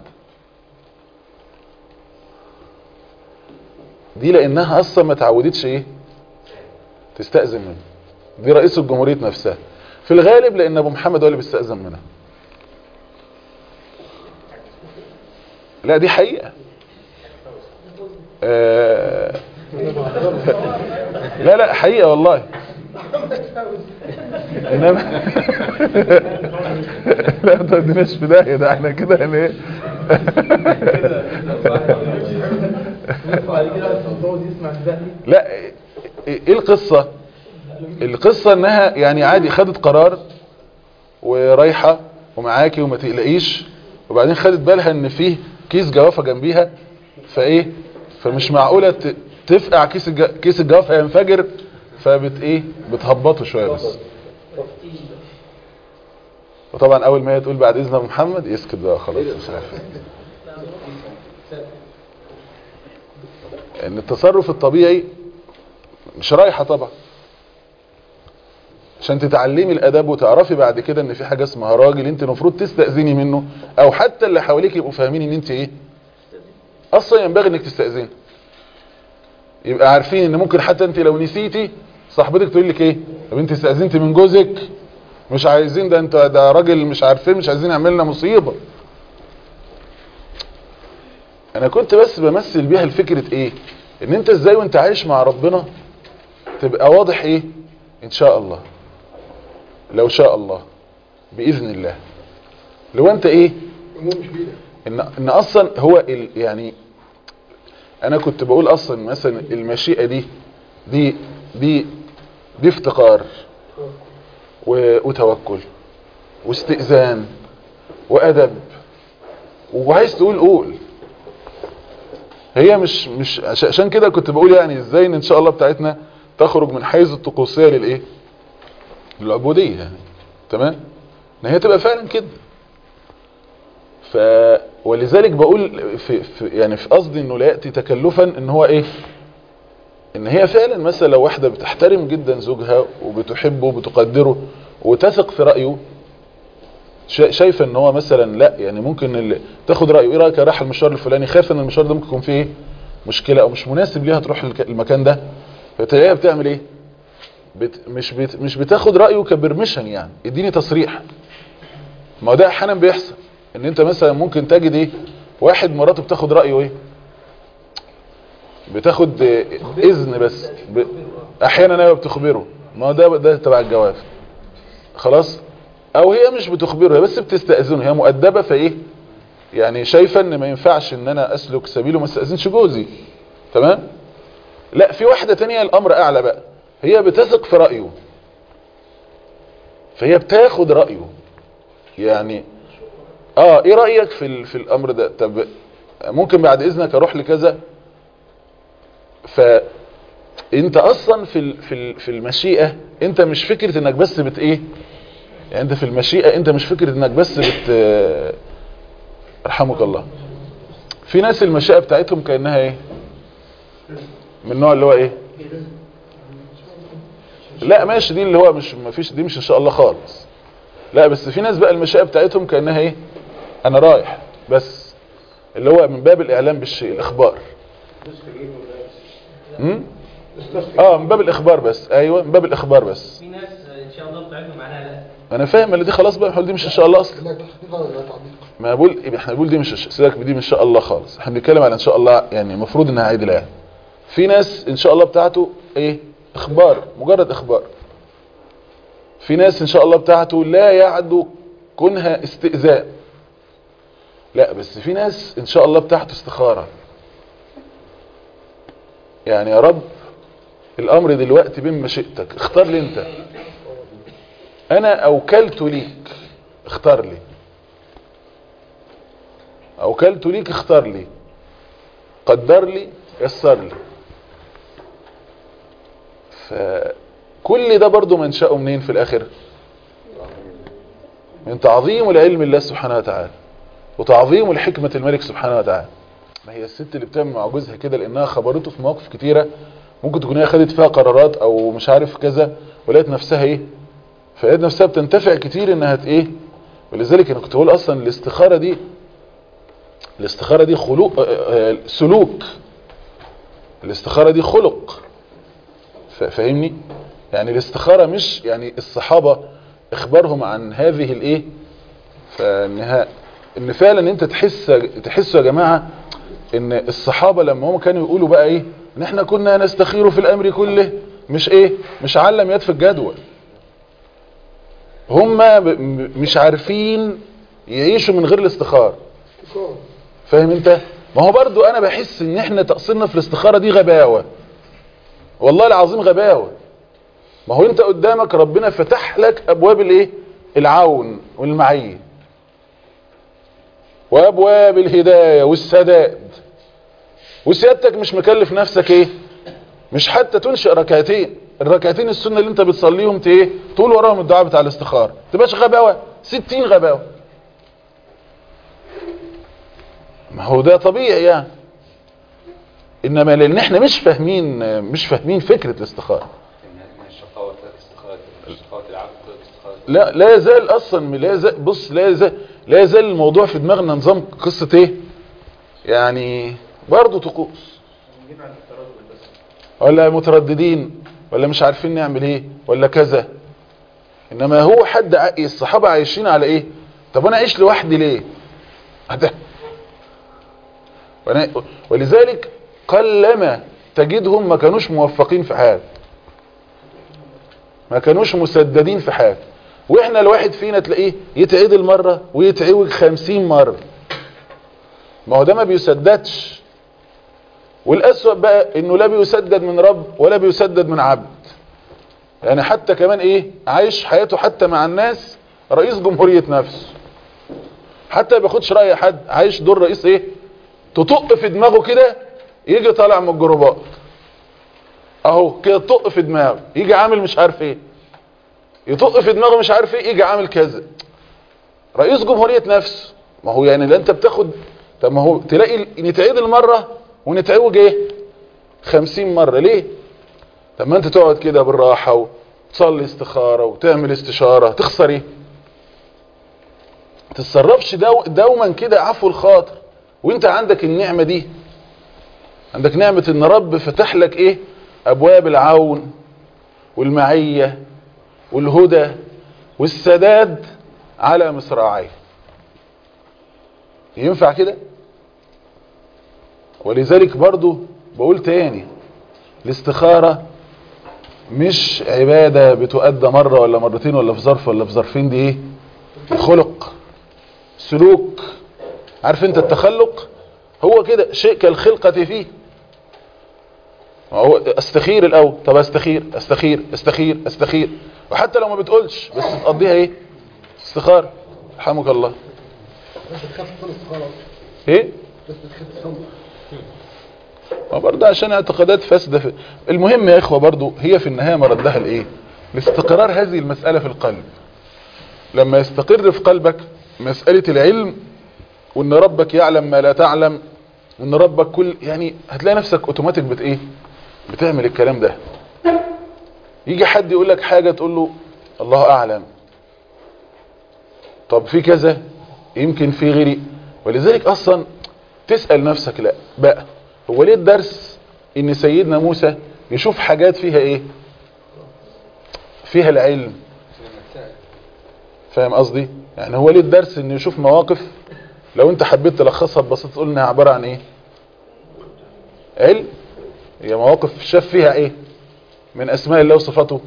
دي لانها اصلا ما تعودتش ايه تستأذن منه دي رئيس الجمهورية نفسها في الغالب لان ابو محمد هو اللي بيستأذن منها لا دي حقيقة آه لا لا حقيقة والله انما لا ما توديناش في داهيه ده احنا كده يعني ايه لا ايه إيه القصه القصه انها يعني عادي خدت قرار ورايحه ومعاكي وما تقلقيش وبعدين خدت بالها ان فيه كيس جوافه جنبيها فايه فمش معقوله ت- تفقع كيس الج... كيس الجوافه هينفجر فبت ايه بتهبطه شويه بس وطبعا اول ما هي تقول بعد اذن أبو محمد يسكت بقى خلاص مش عارف ان التصرف الطبيعي مش رايحه طبعا عشان تتعلمي الاداب وتعرفي بعد كده ان في حاجه اسمها راجل انت المفروض تستاذني منه او حتى اللي حواليك يبقوا فاهمين ان انت ايه اصلا ينبغي انك تستاذني يبقى عارفين ان ممكن حتى انت لو نسيتي صاحبتك تقول لك ايه طب انت استاذنتي من جوزك مش عايزين ده انت ده راجل مش عارفين مش عايزين يعمل لنا مصيبه انا كنت بس بمثل بيها الفكره ايه ان انت ازاي وانت عايش مع ربنا تبقى واضح ايه ان شاء الله لو شاء الله باذن الله لو انت ايه ان ان اصلا هو ال يعني انا كنت بقول اصلا مثلا المشيئه دي دي دي دي افتقار و- وتوكل واستئذان وادب وعايز تقول قول هي مش مش عش- عشان كده كنت بقول يعني ازاي ان ان شاء الله بتاعتنا تخرج من حيز الطقوسيه للايه للعبوديه يعني تمام ان هي تبقى فعلا كده ف ولذلك بقول في, في يعني في قصدي انه لا ياتي تكلفا ان هو ايه ان هي فعلا مثلا لو واحده بتحترم جدا زوجها وبتحبه وبتقدره وتثق في رايه شا- شايفه ان هو مثلا لا يعني ممكن اللي تاخد رايه ايه رايك راح المشوار الفلاني خايفه ان المشوار ده ممكن يكون فيه ايه مشكله او مش مناسب ليها تروح الك- المكان ده فتلاقيها بتعمل ايه بت مش بت مش بتاخد رايه كبرميشن يعني اديني تصريح ما هو ده احيانا بيحصل ان انت مثلا ممكن تجد ايه واحد مراته بتاخد رايه ايه بتاخد آه، اذن بس ب... احيانا ايوه بتخبره ما هو ده ده تبع الجواز خلاص او هي مش بتخبره هي بس بتستاذنه هي مؤدبه فايه يعني شايفه ان ما ينفعش ان انا اسلك سبيله ما استاذنش جوزي تمام لا في واحده تانية الامر اعلى بقى هي بتثق في رايه فهي بتاخد رايه يعني اه ايه رايك في ال- في الامر ده طب ممكن بعد اذنك اروح لكذا فانت اصلا في ال- في ال- في المشيئه انت مش فكره انك بس بت ايه يعني انت في المشيئه انت مش فكره انك بس بت رحمك الله في ناس المشيئه بتاعتهم كانها ايه من النوع اللي هو ايه لا ماشي دي اللي هو مش ما فيش دي مش ان شاء الله خالص لا بس في ناس بقى المشيئه بتاعتهم كانها ايه انا رايح بس اللي هو من باب الاعلام بالشيء الاخبار امم اه من باب الاخبار بس ايوه من باب الاخبار بس في ناس ان شاء الله بتاعتهم معناها لا انا فاهم اللي دي خلاص بقى بنقول دي مش ان شاء الله اصلا لا تحقيق ولا تعليق ما بقول يبقى احنا بنقول دي مش سيبك دي مش ان شاء الله خالص احنا بنتكلم على ان شاء الله يعني المفروض انها عيد الله في ناس ان شاء الله بتاعته ايه اخبار مجرد اخبار في ناس ان شاء الله بتاعته لا يعدو كونها استئذان لا بس في ناس ان شاء الله بتاعته استخارة يعني يا رب الامر دلوقتي بين مشيئتك اختار لي انت انا اوكلت ليك اختار لي اوكلت ليك اختار لي قدر لي يسر لي فكل ده برضو منشأه منين في الاخر من تعظيم العلم الله سبحانه وتعالى وتعظيم الحكمة الملك سبحانه وتعالى ما هي الست اللي بتعمل مع جوزها كده لانها خبرته في مواقف كتيرة ممكن تكون هي خدت فيها قرارات او مش عارف كذا ولقيت نفسها ايه فلقيت نفسها بتنتفع كتير انها ت- ايه ولذلك انا كنت بقول اصلا الاستخارة دي الاستخارة دي خلوق آه، آه، سلوك الاستخارة دي خلق ف- فاهمني يعني الاستخارة مش يعني الصحابة اخبارهم عن هذه الايه فانها ان فعلا انت تحس تحسوا يا جماعة ان الصحابة لما هم كانوا يقولوا بقى ايه ان احنا كنا نستخير في الامر كله مش ايه مش علم يد في الجدول هم ب- م- مش عارفين يعيشوا من غير الاستخارة فاهم انت ما هو برضو انا بحس ان احنا تقصيرنا في الاستخارة دي غباوة والله العظيم غباوة ما هو انت قدامك ربنا فتح لك ابواب الايه العون والمعية وابواب الهداية والسداد وسيادتك مش مكلف نفسك ايه مش حتى تنشئ ركعتين الركعتين السنة اللي انت بتصليهم ت- ايه تقول وراهم الدعاء بتاع الاستخارة تبقاش غباوة ستين غباوة ما هو ده طبيعي يعني انما لان احنا مش فاهمين مش فاهمين فكرة الاستخارة من الشقاوة ترك استخارة من شقاوة العبد ترك استخارة لا لا يزال اصلا لا يزال بص لا يزال لا يزال الموضوع في دماغنا نظام قصة ايه يعني برضه طقوس ولا مترددين ولا مش عارفين نعمل ايه ولا كذا انما هو حد ع- الصحابة عايشين على ايه طب انا اعيش لوحدي ليه هت- وأنا- ولذلك قلما تجدهم ما كانوش موفقين في حاجه ما كانوش مسددين في حاجه واحنا الواحد فينا تلاقيه يتعدل مرة ويتعوج خمسين مرة ما هو ده ما بيسددش والأسوأ بقى انه لا بيسدد من رب ولا بيسدد من عبد يعني حتى كمان ايه عايش حياته حتى مع الناس رئيس جمهورية نفسه حتى ما بياخدش رأي حد عايش دور رئيس ايه تطق في دماغه كده يجي طالع من الجروبات اهو كده طق في دماغه يجي عامل مش عارف ايه يطق في دماغه مش عارف ايه يجي عامل كذا رئيس جمهورية نفسه ما هو يعني لا انت بتاخد طب ما هو تلاقي نتعيد المرة ونتعوج ايه خمسين مرة ليه طب ما انت تقعد كده بالراحة وتصلي استخارة وتعمل استشارة تخسر ايه تتصرفش دو دوما كده عفو الخاطر وانت عندك النعمة دي عندك نعمة ان رب فتح لك ايه ابواب العون والمعية والهدى والسداد على مصراعيه ينفع كده ولذلك برضو بقول تاني الاستخارة مش عبادة بتؤدى مرة ولا مرتين ولا في ظرف ولا في ظرفين دي ايه الخلق سلوك عارف انت التخلق هو كده شيء كالخلقة فيه هو استخير الاول طب استخير استخير استخير استخير وحتى لو ما بتقولش بس تقضيها ايه استخارة رحمك الله بس تخاف تصلي استخارة ايه بس تخاف تصلي ما برضه عشان اعتقادات فاسدة في... المهم يا اخوة برضه هي في النهاية مردها لايه لاستقرار هذه المسألة في القلب لما يستقر في قلبك مسألة العلم وان ربك يعلم ما لا تعلم وان ربك كل يعني هتلاقي نفسك اوتوماتيك بت ايه بتعمل الكلام ده يجي حد يقول لك حاجة تقول له الله اعلم طب في كذا يمكن في غيري ولذلك اصلا تسأل نفسك لا بقى هو ليه الدرس ان سيدنا موسى يشوف حاجات فيها ايه فيها العلم فاهم قصدي يعني هو ليه الدرس ان يشوف مواقف لو انت حبيت تلخصها ببساطه تقول انها عباره عن ايه علم هي مواقف شاف فيها ايه من اسماء الله وصفاته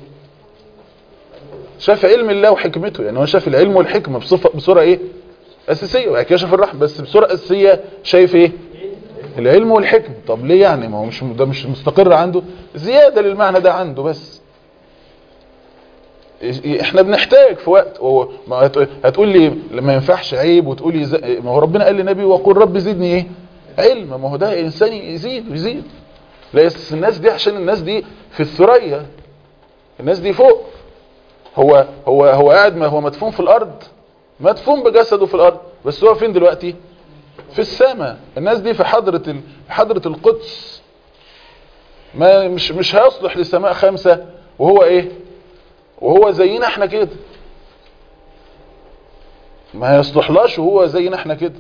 شاف علم الله وحكمته يعني هو شاف العلم والحكمه بصفه بصوره ايه اساسيه وبعد كده شاف الرحمه بس بصوره اساسيه شايف ايه العلم والحكم طب ليه يعني ما هو مش ده مش مستقر عنده زياده للمعنى ده عنده بس احنا بنحتاج في وقت هو ما هت- هتقول لي لما ينفعش عيب وتقول لي ز- ما هو ربنا قال للنبي وقل رب زدني ايه علم ما هو ده انسان يزيد يزيد لا يس- الناس دي عشان الناس دي في الثريا الناس دي فوق هو هو هو قاعد ما هو مدفون في الارض مدفون بجسده في الارض بس هو فين دلوقتي في السماء الناس دي في حضرة ال- في حضرة القدس ما مش مش هيصلح لسماء خمسة وهو ايه وهو زينا احنا كده ما يصلحلاش وهو زينا احنا كده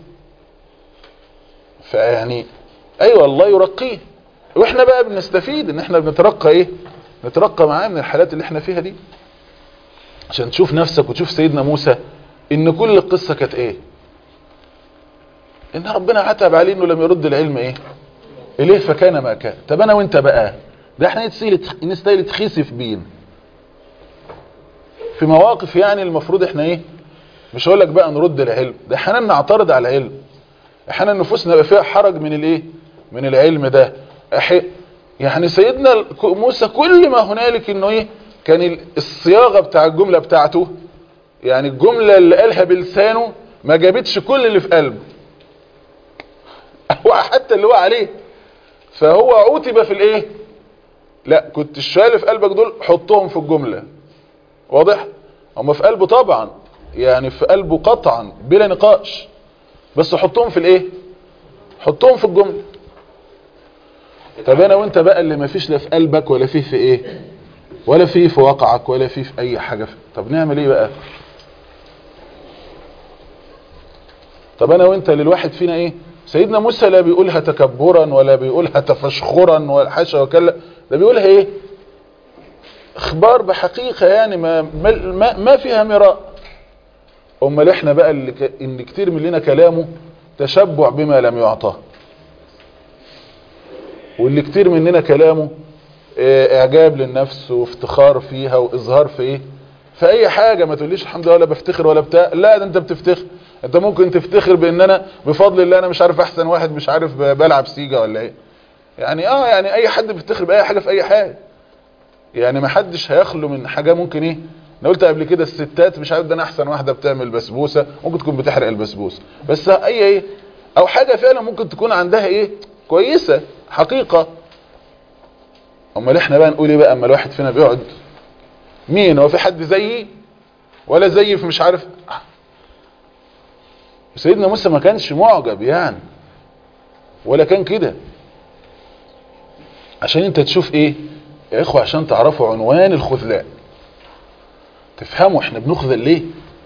فيعني ايوه الله يرقيه واحنا بقى بنستفيد ان احنا بنترقى ايه نترقى معاه من الحالات اللي احنا فيها دي عشان تشوف نفسك وتشوف سيدنا موسى ان كل القصة كانت ايه ان ربنا عتب عليه انه لم يرد العلم ايه اليه فكان ما كان طب انا وانت بقى ده احنا نستاهل نستاهل تخسف بين في مواقف يعني المفروض احنا ايه مش هقول لك بقى نرد العلم ده احيانا نعترض على العلم احيانا نفوسنا يبقى فيها حرج من الايه من العلم ده أحي... يعني سيدنا موسى كل ما هنالك انه ايه كان ال- الصياغه بتاع الجمله بتاعته يعني الجمله اللي قالها بلسانه ما جابتش كل اللي في قلبه هو حتى اللي هو عليه فهو عوتب في الايه لا كنت الشويه اللي في قلبك دول حطهم في الجمله واضح هم في قلبه طبعا يعني في قلبه قطعا بلا نقاش بس حطهم في الايه حطهم في الجمله طب انا وانت بقى اللي ما فيش لا في قلبك ولا فيه في ايه ولا فيه في واقعك ولا فيه في اي حاجه في... طب نعمل ايه بقى طب انا وانت للواحد فينا ايه سيدنا موسى لا بيقولها تكبرا ولا بيقولها تفشخرا ولا حاشا وكلا ده بيقولها ايه اخبار بحقيقه يعني ما ما, ما فيها مراء امال احنا بقى اللي ك... ان كتير مننا كلامه تشبع بما لم يعطاه واللي كتير مننا كلامه اه اعجاب للنفس وافتخار فيها واظهار في ايه في اي حاجة ما تقوليش الحمد لله ولا بفتخر ولا بتاع لا ده انت بتفتخر انت ممكن تفتخر بان انا بفضل الله انا مش عارف احسن واحد مش عارف بلعب سيجا ولا ايه يعني اه يعني اي حد بيفتخر باي حاجة في اي حاجة يعني ما حدش هيخلو من حاجة ممكن ايه انا قلت قبل كده الستات مش عارف ده انا احسن واحدة بتعمل بسبوسة ممكن تكون بتحرق البسبوسة بس اي ايه او حاجة فعلا ممكن تكون عندها ايه كويسة حقيقة امال احنا بقى نقول ايه بقى اما الواحد فينا بيقعد مين هو في حد زيي ولا زيي في مش عارف سيدنا موسى ما كانش معجب يعني ولا كان كده عشان انت تشوف ايه يا اخوة عشان تعرفوا عنوان الخذلان تفهموا احنا بنخذل ليه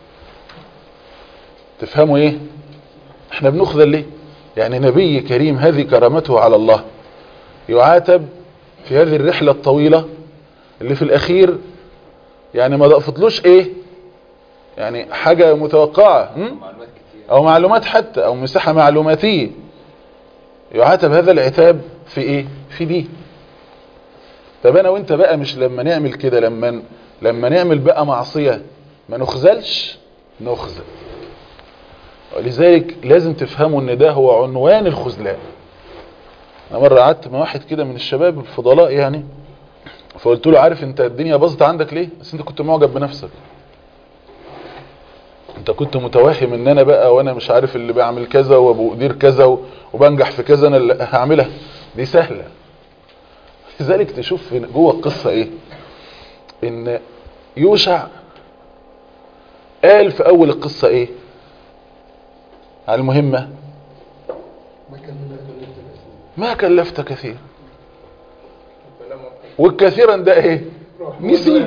تفهموا ايه احنا بنخذل ليه يعني نبي كريم هذه كرامته على الله يعاتب في هذه الرحلة الطويلة اللي في الاخير يعني ما ضفتلوش ايه يعني حاجة متوقعة م? معلومات كتير او معلومات حتى او مساحة معلوماتية يعاتب هذا العتاب في ايه في دي طب انا وانت بقى مش لما نعمل كده لما لما نعمل بقى معصية ما نخذلش نخذل ولذلك لازم تفهموا ان ده هو عنوان الخذلان انا مرة قعدت مع واحد كده من الشباب الفضلاء يعني فقلت له عارف انت الدنيا باظت عندك ليه بس انت كنت معجب بنفسك انت كنت متوهم ان انا بقى وانا مش عارف اللي بعمل كذا وبقدير كذا و- وبنجح في كذا انا اللي هعملها دي سهلة لذلك تشوف في- جوه القصة ايه ان يوشع قال في اول القصة ايه على المهمة ما كان من أهل الناس ما كلفت كثير والكثيرا ده ايه نسي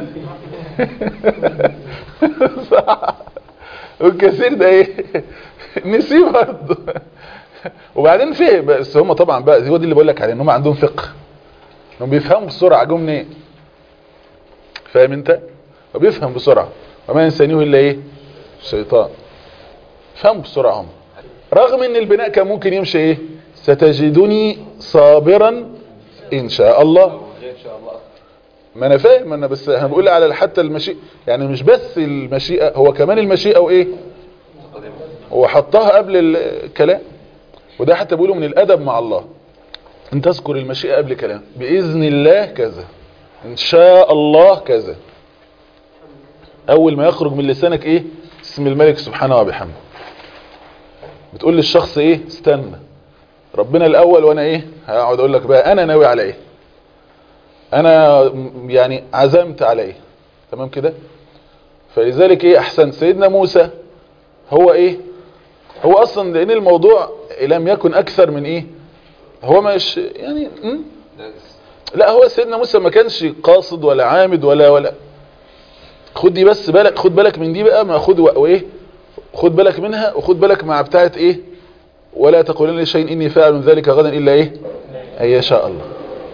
صح والكثير ده ايه نسي برضه وبعدين فيه بس هم طبعا بقى هو دي اللي بقول لك عليه ان هم عندهم فقه انهم بيفهموا بسرعه جم منين فاهم انت وبيفهم بسرعه وما ينسانيه الا ايه الشيطان فهموا بسرعه هم رغم ان البناء كان ممكن يمشي ايه ستجدني صابرا ان شاء الله غير ان شاء الله ما انا فاهم انا بس انا بقول على حتى المشيئة يعني مش بس المشيئة هو كمان المشيئة وايه هو حطها قبل الكلام وده حتى بيقولوا من الادب مع الله ان تذكر المشيئة قبل كلام باذن الله كذا ان شاء الله كذا اول ما يخرج من لسانك ايه اسم الملك سبحانه وبحمده بتقول للشخص ايه استنى ربنا الاول وانا ايه هقعد اقول لك بقى انا ناوي على ايه انا م- يعني عزمت على ايه تمام كده فلذلك ايه احسن سيدنا موسى هو ايه هو اصلا لان الموضوع لم يكن اكثر من ايه هو مش يعني م? ده لا هو سيدنا موسى ما كانش قاصد ولا عامد ولا ولا خد دي بس بالك خد بالك من دي بقى ما خد و- وايه خد بالك منها وخد بالك مع بتاعت ايه ولا تقولن لشيء اني فاعل ذلك غدا الا ايه ان يشاء الله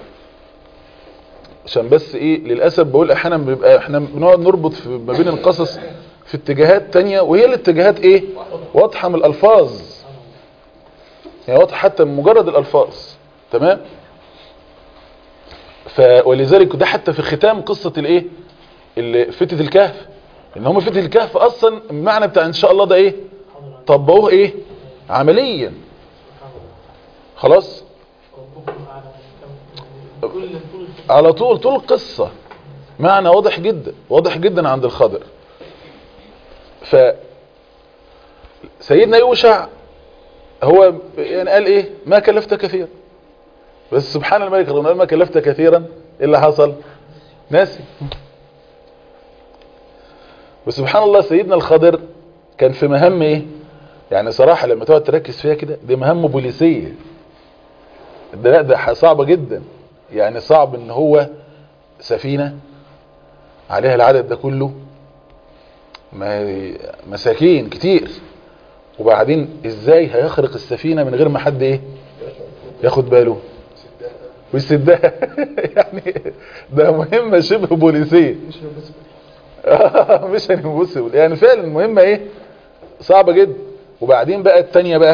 عشان بس ايه للاسف بقول احيانا بيبقى احنا بنقعد نربط في ما بين القصص في اتجاهات تانية وهي الاتجاهات ايه واضحه من الالفاظ يعني واضحه حتى من مجرد الالفاظ تمام ف ولذلك ده حتى في ختام قصة الايه ال- فتنة الكهف ان هم فتح الكهف اصلا المعنى بتاع ان شاء الله ده ايه طبقوه ايه عمليا خلاص على طول طول القصة معنى واضح جدا واضح جدا عند الخضر ف سيدنا يوشع هو يعني قال ايه ما كلفت كثيرا بس سبحان الملك رغم قال ما كلفت كثيرا ايه اللي حصل ناسي وسبحان الله سيدنا الخضر كان في مهام ايه يعني صراحة لما تقعد تركز فيها كده دي مهام بوليسية ده لا ده صعبة جدا يعني صعب ان هو سفينة عليها العدد ده كله ما مساكين كتير وبعدين ازاي هيخرق السفينة من غير ما حد ايه ياخد باله ويسدها يعني ده مهمة شبه بوليسية مش امبوسيبل يعني فعلا المهمة ايه صعبة جدا وبعدين بقى التانية بقى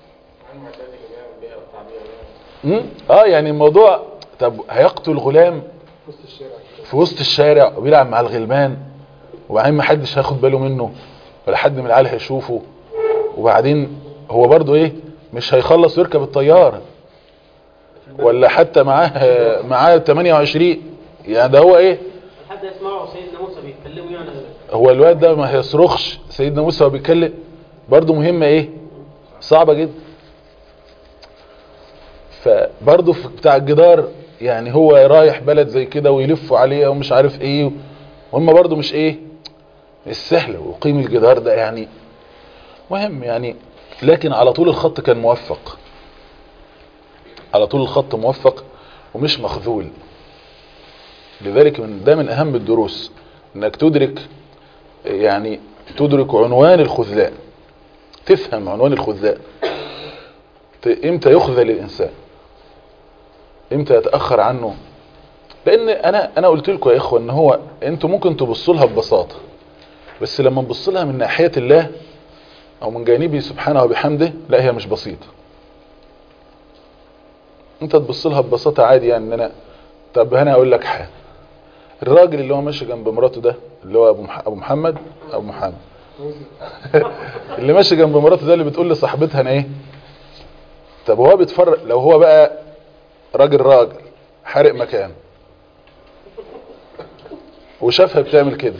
مم؟ اه يعني الموضوع طب هيقتل غلام في وسط الشارع وبيلعب مع الغلمان وبعدين ما حدش هياخد باله منه ولا حد من العيال هيشوفه وبعدين هو برضو ايه مش هيخلص ويركب الطيارة ولا حتى معاه معاه 28 يعني ده هو ايه حد يسمعه سيدنا موسى بيتكلموا يعني هو الواد ده ما هيصرخش سيدنا موسى وهو بيتكلم برضه مهمة ايه صعبة جدا فبرضه في بتاع الجدار يعني هو رايح بلد زي كده ويلفوا عليها ومش عارف ايه وهم برضه مش ايه مش سهلة وقيم الجدار ده يعني مهم يعني لكن على طول الخط كان موفق على طول الخط موفق ومش مخذول لذلك من ده من اهم الدروس انك تدرك يعني تدرك عنوان الخذلان تفهم عنوان الخذلان ت- امتى يخذل الانسان امتى يتاخر عنه لان انا انا قلت لكم يا اخوه ان هو انتوا ممكن تبصوا لها ببساطه بس لما نبص لها من ناحيه الله او من جانبه سبحانه وبحمده لا هي مش بسيطه انت تبص لها ببساطه عادي يعني ان انا طب انا اقول لك حاجه الراجل اللي هو ماشي جنب مراته ده اللي هو ابو مح- ابو محمد ابو محمد اللي ماشي جنب مراته ده اللي بتقول لصاحبتها انا ايه طب هو بيتفرج لو هو بقى راجل راجل حارق مكان وشافها بتعمل كده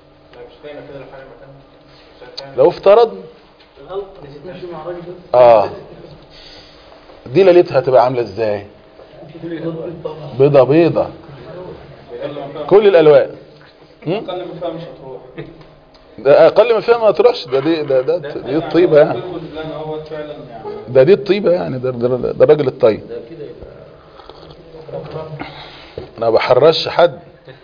لو افترض الغلط نسيت مع الراجل اه دي ليلتها هتبقى عامله ازاي بيضه بيضه كل الالوان هم؟ اقل من فيها مش هتروح ده اقل ما فيها ما تروحش ده دي ده ده دي الطيبه يعني لان هو فعلا يعني ده دي الطيبه يعني ده ده, ده الراجل الطيب انا بحرش حد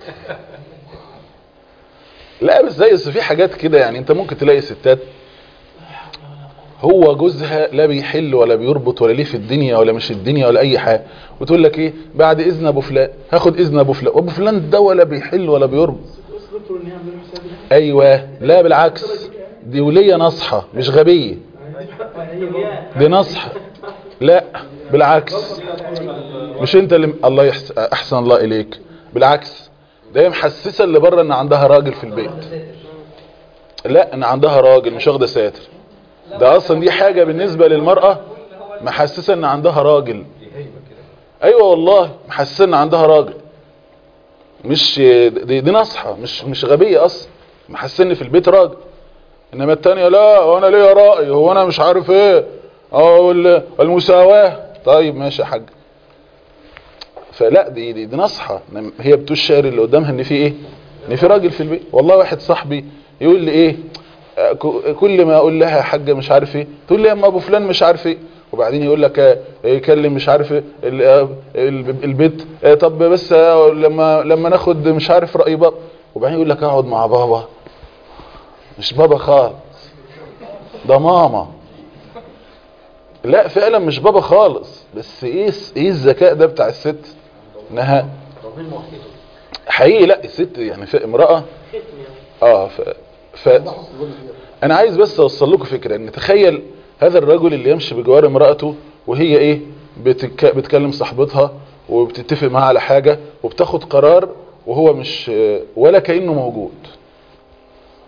لا بس زي بس في حاجات كده يعني انت ممكن تلاقي ستات هو جوزها لا بيحل ولا بيربط ولا ليه في الدنيا ولا مش الدنيا ولا اي حاجه وتقول لك ايه بعد اذن ابو فلان هاخد اذن ابو فلان وابو فلان ده ولا بيحل ولا بيربط ايوه لا بالعكس دي ولية نصحة مش غبية دي نصحة لا بالعكس مش انت اللي الله يحس... احسن الله اليك بالعكس ده هي محسسه اللي بره ان عندها راجل في البيت لا ان عندها راجل مش واخده ساتر ده اصلا دي حاجه بالنسبه للمراه محسسه ان عندها راجل ايوه والله محسسه ان عندها راجل مش دي, دي نصحه مش مش غبيه اصلا محسسه ان في البيت راجل انما التانية لا وانا ليا راي هو انا مش عارف ايه او ال- المساواه طيب ماشي يا حاج فلا دي دي, دي نصحة إن هي بتشعر اللي قدامها ان في ايه ان في راجل في البيت والله واحد صاحبي يقول لي ايه آه، ك- كل ما اقول لها يا حاجه مش عارف ايه تقول لي يا اما ابو فلان مش عارف ايه وبعدين يقول لك آه، يكلم مش عارف ايه ال- آه، ال- البيت آه، طب بس آه، لما لما ناخد مش عارف راي بابا وبعدين يقول لك اقعد مع بابا مش بابا خالص ده ماما لا فعلا مش بابا خالص بس ايه ايه الذكاء ده بتاع الست انها حقيقي لا الست يعني في امرأة اه ف, ف انا عايز بس اوصل لكم فكرة ان تخيل هذا الرجل اللي يمشي بجوار امرأته وهي ايه بتك... بتكلم صاحبتها وبتتفق معاها على حاجة وبتاخد قرار وهو مش ولا كأنه موجود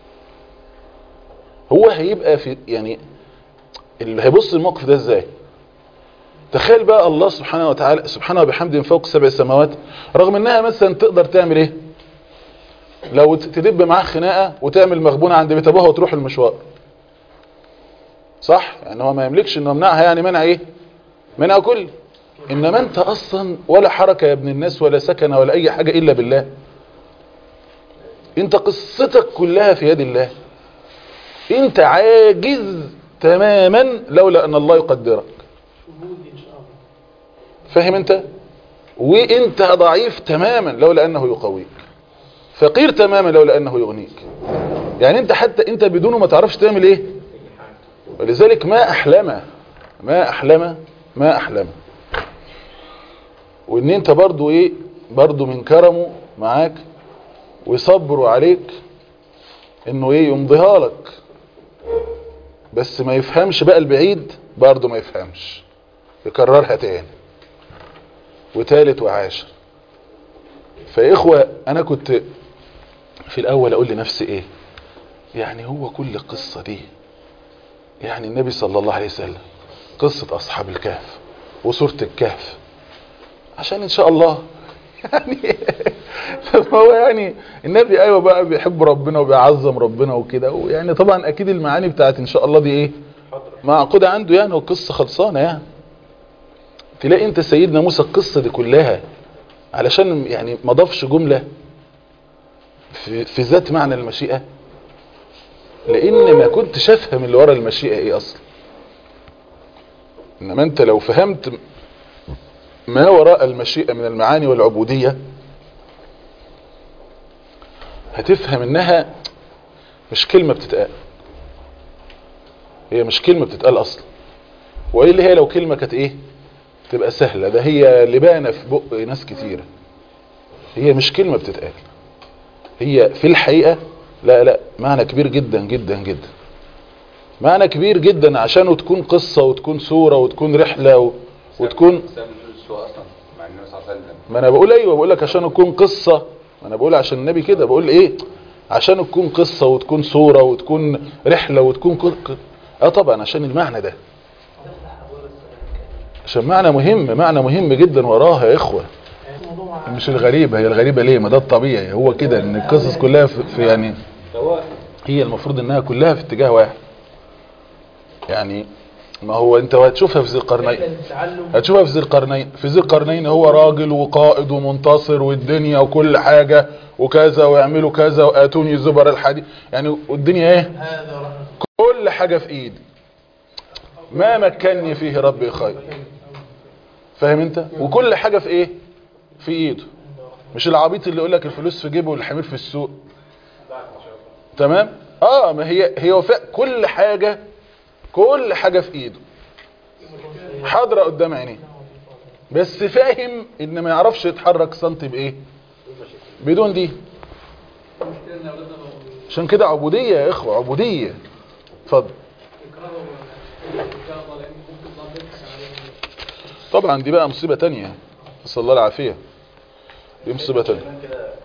هو هيبقى في يعني اللي هيبص الموقف ده ازاي تخيل بقى الله سبحانه وتعالى سبحانه وبحمده من فوق سبع سماوات رغم انها مثلا تقدر تعمل ايه لو تدب معاه خناقه وتعمل مغبونه عند بيت ابوها وتروح المشوار صح يعني هو ما يملكش انه يمنعها يعني منع ايه منع كل انما انت اصلا ولا حركه يا ابن الناس ولا سكنه ولا اي حاجه الا بالله انت قصتك كلها في يد الله انت عاجز تماما لولا ان الله يقدرك شهودي ان شاء الله فاهم انت وانت ضعيف تماما لولا انه يقويك فقير تماما لولا انه يغنيك يعني انت حتى انت بدونه ما تعرفش تعمل ايه ولذلك ما احلم ما احلم ما احلم وان انت برضو ايه برضو من كرمه معاك وصبره عليك انه ايه يمضيها لك بس ما يفهمش بقى البعيد برضو ما يفهمش يكررها تاني وتالت وعاشر فيا اخوة انا كنت في الاول اقول لنفسي ايه يعني هو كل القصة دي يعني النبي صلى الله عليه وسلم قصة اصحاب الكهف وسورة الكهف عشان ان شاء الله يعني هو يعني النبي ايوه بقى بيحب ربنا وبيعظم ربنا وكده ويعني طبعا اكيد المعاني بتاعت ان شاء الله دي ايه معقودة عنده يعني والقصة خلصانة يعني تلاقي انت سيدنا موسى القصة دي كلها علشان يعني ما ضافش جملة في, في ذات معنى المشيئة لان ما كنتش افهم اللي ورا المشيئة ايه اصلا انما انت لو فهمت ما وراء المشيئة من المعاني والعبودية هتفهم انها مش كلمة بتتقال هي مش كلمة بتتقال اصلا وايه اللي هي لو كلمة كانت ايه تبقى سهلة ده هي لبانة في بق ناس كتيرة هي مش كلمة بتتقال هي في الحقيقة لا لا معنى كبير جدا جدا جدا معنى كبير جدا عشانه تكون قصة وتكون سورة وتكون رحلة و... وتكون سبب الجزء هو اصلا مع النبي صلى الله عليه وسلم ما انا بقول ايوه بقول لك عشان تكون قصة ما انا بقول عشان النبي كده بقول ايه عشان تكون قصة وتكون سورة وتكون رحلة وتكون ك... اه طبعا عشان المعنى ده عشان معنى مهم معنى مهم جدا وراها يا اخوة الموضوع مع مش الغريبة هي الغريبة ليه ما ده الطبيعي هو كده ان القصص كلها في, في يعني هو هي المفروض انها كلها في اتجاه واحد يعني ما هو انت هتشوفها في ذي القرنين التعلم هتشوفها في ذي القرنين في ذي القرنين هو راجل وقائد ومنتصر والدنيا وكل حاجة وكذا ويعملوا كذا واتوني زبر الحديد يعني والدنيا ايه هذا رحمة كل حاجة في ايدي ما مكنني فيه ربي خير فاهم انت وكل حاجة في ايه في ايده مش العبيط اللي يقول لك الفلوس في جيبه والحمير في السوق تمام اه ما هي هي وفاء كل حاجة كل حاجة في ايده حاضرة قدام عينيه بس فاهم ان ما يعرفش يتحرك سنتي بايه بدون دي عشان كده عبودية يا اخوة عبودية اتفضل طبعا دي بقى مصيبة تانية نسأل الله العافية دي مصيبة تانية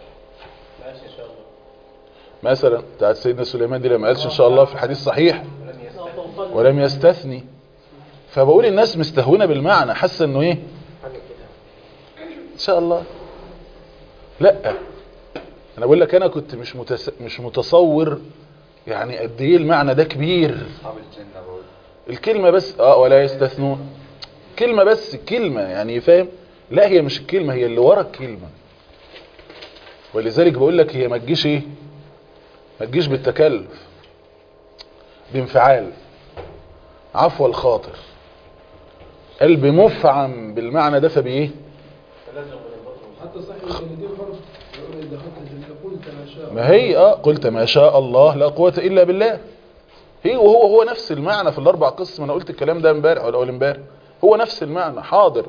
مثلا بتاعت سيدنا سليمان دي لما قالش ان شاء الله في حديث صحيح ولم يستثني فبقول الناس مستهونة بالمعنى حاسه انه ايه ان شاء الله لا انا بقول لك انا كنت مش متس... مش متصور يعني قد ايه المعنى ده كبير اصحاب الجنه بقول الكلمة بس اه ولا يستثنون كلمة بس كلمة يعني فاهم لا هي مش الكلمة هي اللي ورا الكلمة ولذلك بقول لك هي ما تجيش ايه ما تجيش بالتكلف بانفعال عفو الخاطر قلب مفعم بالمعنى ده فبايه حتى صاحب الجنتين برضه يقول إذا دخلت الجنة قلت ما شاء ما هي اه قلت ما شاء الله لا قوة الا بالله هي وهو هو نفس المعنى في الاربع قسم انا قلت الكلام ده امبارح ولا اول امبارح هو نفس المعنى حاضر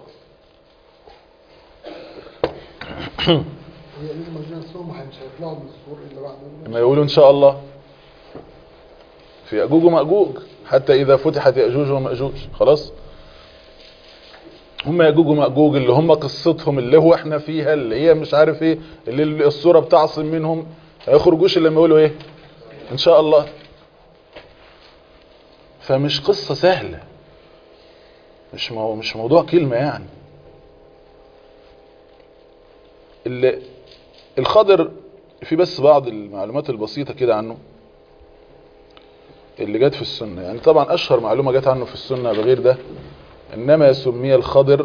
هي لازم مجنون الصور ما مش هيطلعوا من الصور إلا بعد لما يقولوا ان شاء الله في يأجوج ومأجوج حتى إذا فتحت يأجوج ومأجوج خلاص هم يأجوج ومأجوج اللي هم قصتهم اللي هو احنا فيها اللي هي مش عارف ايه اللي الصورة بتعصم منهم هيخرجوش إلا لما يقولوا ايه ان شاء الله فمش قصة سهلة مش مو مش موضوع كلمة يعني ال- الخضر في بس بعض المعلومات البسيطة كده عنه اللي جت في السنة يعني طبعا أشهر معلومة جت عنه في السنة بغير ده إنما سمي الخضر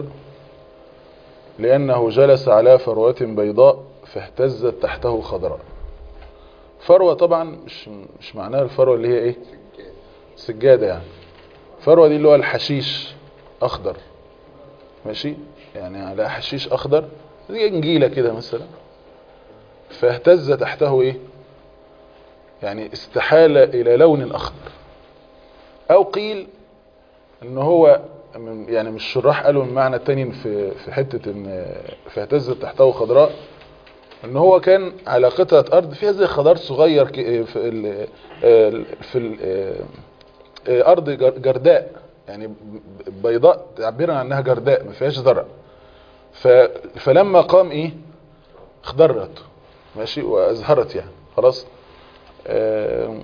لأنه جلس على فروة بيضاء فاهتزت تحته خضراء فروة طبعا مش مش معناها الفروة اللي هي ايه سجادة يعني فروة دي اللي هو الحشيش أخضر ماشي يعني على حشيش أخضر زي نجيلة كده مثلا فاهتز تحته ايه يعني استحال الى لون اخضر او قيل ان هو من- يعني مش الشراح قالوا المعنى التاني في في حتة ان فاهتزت تحته خضراء ان هو كان على قطعة ارض فيها زي خضار صغير ك- في ال في ال ارض جر- جرداء يعني ب- بيضاء تعبيرا عنها جرداء ما فيهاش زرع ف فلما قام ايه اخضرت ماشي وازهرت يعني خلاص آه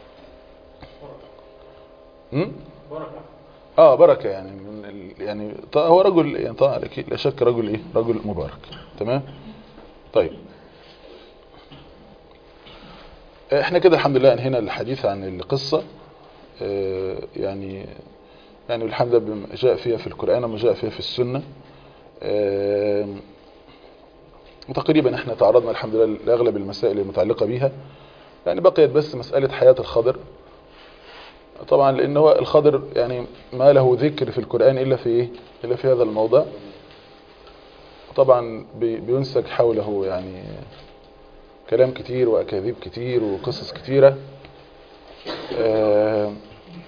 م? اه بركة يعني من ال... يعني ط- هو رجل يعني طبعا عليك لا شك رجل ايه رجل مبارك تمام طيب احنا كده الحمد لله انهينا الحديث عن القصة آه يعني يعني الحمد لله بما جاء فيها في القرآن وما جاء فيها في السنة آه وتقريبا احنا تعرضنا الحمد لله لاغلب المسائل المتعلقة بيها يعني بقيت بس مسألة حياة الخضر طبعا لان هو الخضر يعني ما له ذكر في القرآن الا في ايه الا في هذا الموضع طبعا بي- بينسج حوله يعني كلام كتير واكاذيب كتير وقصص كتيرة آه،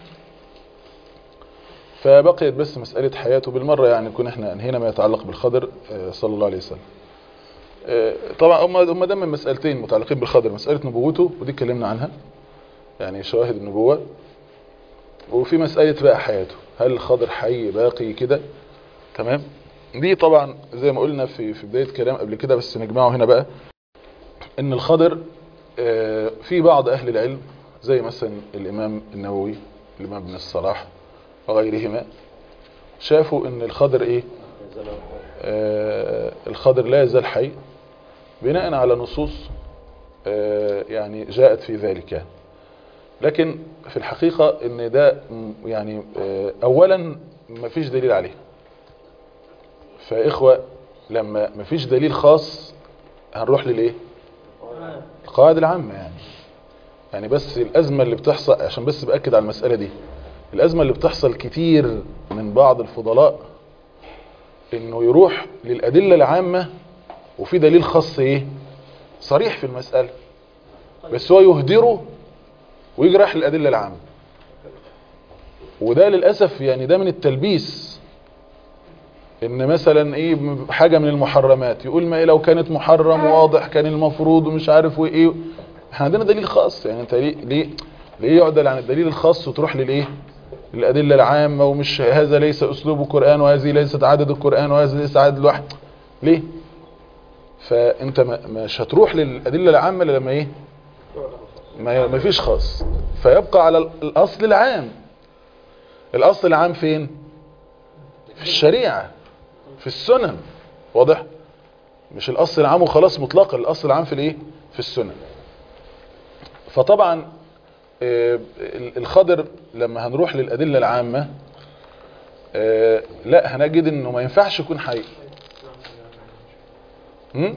فبقيت بس مسألة حياته بالمرة يعني نكون احنا انهينا ما يتعلق بالخضر آه، صلى الله عليه وسلم آه، طبعا هم هم دايما مسألتين متعلقين بالخضر مسألة نبوته ودي اتكلمنا عنها يعني شواهد النبوة وفي مسألة بقى حياته هل الخضر حي باقي كده تمام دي طبعا زي ما قلنا في في بداية كلام قبل كده بس نجمعه هنا بقى ان الخضر آه، في بعض اهل العلم زي مثلا الامام النووي الامام ابن الصلاح وغيرهما شافوا ان الخضر ايه آه، الخضر لا يزال حي بناء على نصوص آه، يعني جاءت في ذلك يعني. لكن في الحقيقة ان ده م- يعني آه، اولا ما فيش دليل عليه فاخوة لما ما فيش دليل خاص هنروح للايه القواعد العامة يعني يعني بس الازمة اللي بتحصل عشان بس باكد على المسألة دي الازمة اللي بتحصل كتير من بعض الفضلاء انه يروح للادلة العامة وفي دليل خاص ايه صريح في المسألة بس هو يهدره ويجرح الادلة العامة وده للأسف يعني ده من التلبيس ان مثلا ايه حاجة من المحرمات يقول ما إيه لو كانت محرم واضح كان المفروض ومش عارف وايه احنا عندنا دليل خاص يعني انت ليه ليه ليه يعدل عن الدليل الخاص وتروح للايه للأدلة العامة ومش هذا ليس أسلوب القرآن وهذه ليست عدد القرآن وهذا ليس عدد الوحي ليه فانت ما- مش هتروح للأدلة العامة إلا لما ايه ما ما فيش خاص فيبقى على ال- الأصل العام الأصل العام فين في الشريعة في السنن واضح مش الأصل العام وخلاص مطلقا الأصل العام في الايه في السنن فطبعا آه، ال- الخضر لما هنروح للأدلة العامة آه، لا هنجد انه ما ينفعش يكون حي هم؟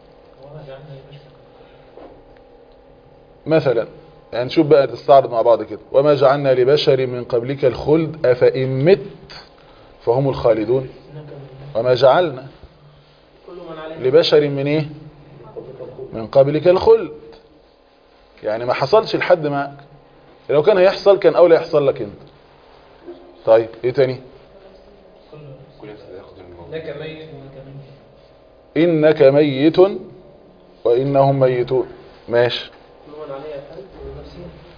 مثلا يعني نشوف بقى تستعرض مع بعض كده وما جعلنا لبشر من قبلك الخلد أفإن مت فهم الخالدون وما جعلنا كل من عليه لبشر من ايه من قبلك الخلد يعني ما حصلش لحد معك لو كان هيحصل كان اولى يحصل لك انت طيب ايه تاني كل نفس ياخد الموت لك ميت ولك ميت انك ميت وانهم ميتون ماشي كل من عليها فان ونفسه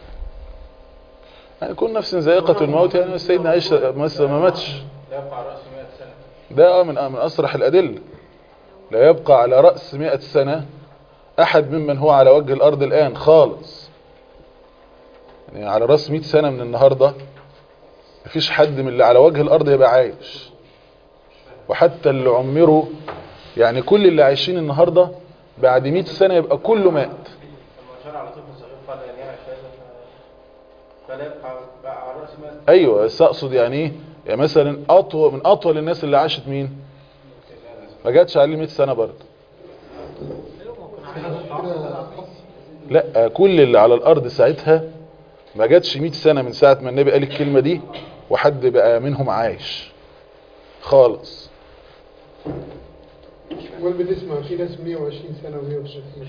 يعني كل نفس ذائقة الموت يعني سيدنا عيسى مثلا ما ماتش يبقى على رأس 100 سنة ده آه من من أصرح الأدلة لا يبقى على رأس مئة سنة أحد ممن هو على وجه الأرض الآن خالص يعني على رأس مئة سنة من النهاردة مفيش حد من اللي على وجه الارض يبقى عايش وحتى اللي عمروا يعني كل اللي عايشين النهارده بعد 100 سنه يبقى كله مات لما شرع على طفل صغير قال ان يعيش هذا ف- فلا يبقى بقى على راس مال ايوه بس اقصد يعني ايه يعني مثلا اطول من اطول الناس اللي عاشت مين ما جاتش عليه 100 سنه برضه لا كل اللي على الارض ساعتها ما جاتش 100 سنه من ساعه ما النبي قال الكلمه دي وحد بقى منهم عايش خالص امال بنسمع في ناس 120 سنه و130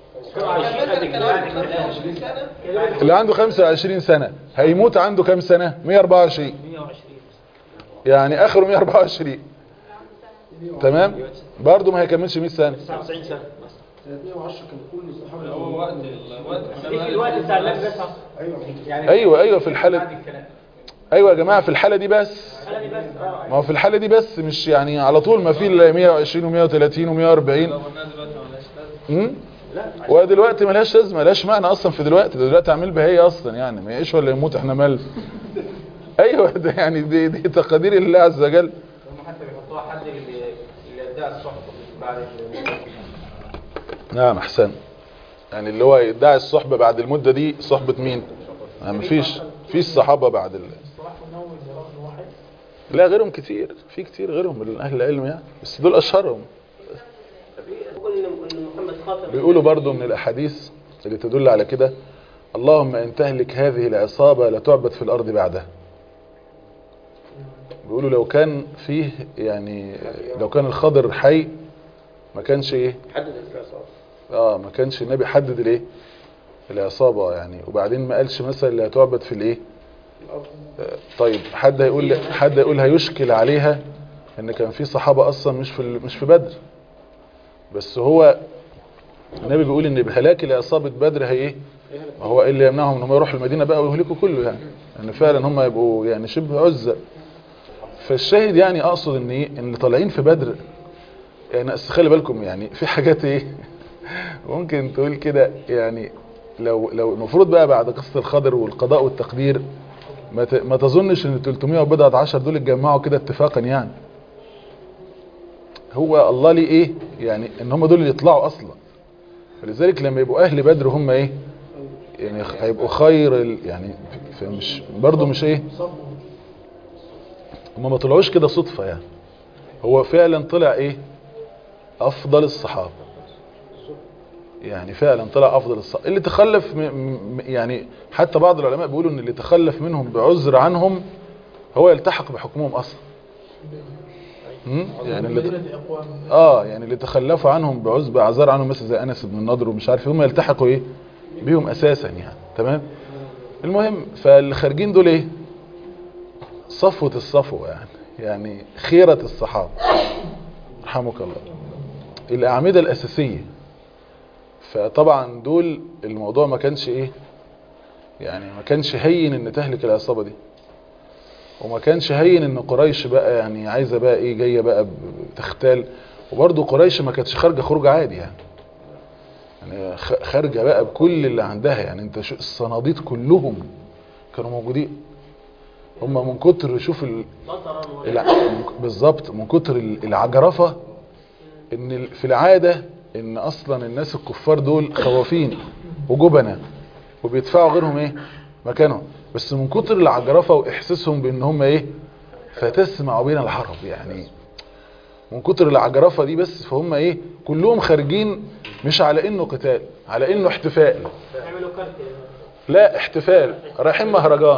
اللي عنده 25 سنه هيموت عنده كام سنه 124 يعني اخره 124 تمام برضه ما هيكملش 100 سنه 99 سنه 110 كان كل الصحابه هو وقت الوقت في الوقت بتاع النبي بس يعني ايوه ايوه في الحاله بعد الكلام ايوه يا جماعه في الحاله دي بس الحاله دي بس اه ما هو في الحاله دي بس مش يعني على طول ما في الا 120 و130 و140 امم ودلوقتي ملهاش لازمه ملهاش معنى اصلا في دلوقتي ده دلوقتي عامل بهي اصلا يعني ما يعيش ولا يموت احنا مال ايوه ده يعني دي, دي تقادير الله عز وجل هم حتى بيحطوها حد اللي اللي ادعى الصحبه بعد ال- نعم احسن يعني اللي هو يدعي الصحبه بعد المده دي صحبه مين ما مفيش في الصحابه بعد ال... لا غيرهم كتير في كتير غيرهم من اهل العلم يعني بس دول اشهرهم بيقول ان إن محمد خاطر بيقولوا برضو من الأحاديث اللي تدل على كده اللهم إن تهلك هذه العصابة لتعبد في الأرض بعدها بيقولوا لو كان فيه يعني لو كان الخضر حي ما كانش ايه حدد العصابه اه ما كانش النبي حدد الايه العصابة يعني وبعدين ما قالش مثلا لا تعبد في الايه آه، طيب حد هيقول حد هيقول هيشكل عليها ان كان في صحابة اصلا مش في ال- مش في بدر بس هو النبي بيقول ان بهلاك العصابة بدر هي ايه ما هو ايه اللي يمنعهم ان هم يروحوا المدينة بقى ويهلكوا كله يعني ان فعلا هم يبقوا يعني شبه عزة فالشاهد يعني اقصد ان ايه ان اللي طالعين في بدر يعني أصل خلي بالكم يعني في حاجات ايه ممكن تقول كده يعني لو لو المفروض بقى بعد قصة الخضر والقضاء والتقدير ما ت- ما تظنش ان 300 وبضعة عشر دول اتجمعوا كده اتفاقا يعني هو الله ليه ايه يعني ان هم دول اللي يطلعوا اصلا فلذلك لما يبقوا اهل بدر هم ايه يعني خ- هيبقوا خير ال- يعني ف- فمش برضه مش ايه هم ما طلعوش كده صدفة يعني هو فعلا طلع ايه افضل الصحابة يعني فعلا طلع افضل الصحابة اللي تخلف م م يعني حتى بعض العلماء بيقولوا ان اللي تخلف منهم بعذر عنهم هو يلتحق بحكمهم اصلا مم؟ يعني اللي ت- مدينه اقوام اه يعني اللي تخلفوا عنهم بعذر باعذار عنهم مثل زي انس بن النضر ومش عارف إيه، هم يلتحقوا ايه بيهم اساسا يعني تمام المهم فاللي خارجين دول ايه صفوة الصفوة يعني يعني خيرة الصحابة رحمك الله الأعمدة الأساسية فطبعا دول الموضوع ما كانش ايه يعني ما كانش هين ان تهلك العصابة دي وما كانش هين ان قريش بقى يعني عايزة بقى ايه جاية بقى ب- تختال وبرضه قريش ما كانتش خارجة خروج عادي يعني يعني خ- خارجة بقى بكل اللي عندها يعني انت شو الصناديد كلهم كانوا موجودين هم من كتر شوف ال... مطرا الع... بالظبط من كتر ال- العجرفة ان ال- في العادة ان اصلا الناس الكفار دول خوافين وجبنة وبيدفعوا غيرهم ايه مكانهم بس من كتر العجرفة واحساسهم بان هم ايه فتسمع بين الحرب يعني من كتر العجرفة دي بس فهم ايه كلهم خارجين مش على انه قتال على انه احتفال يعملوا كارت لا احتفال رايحين مهرجان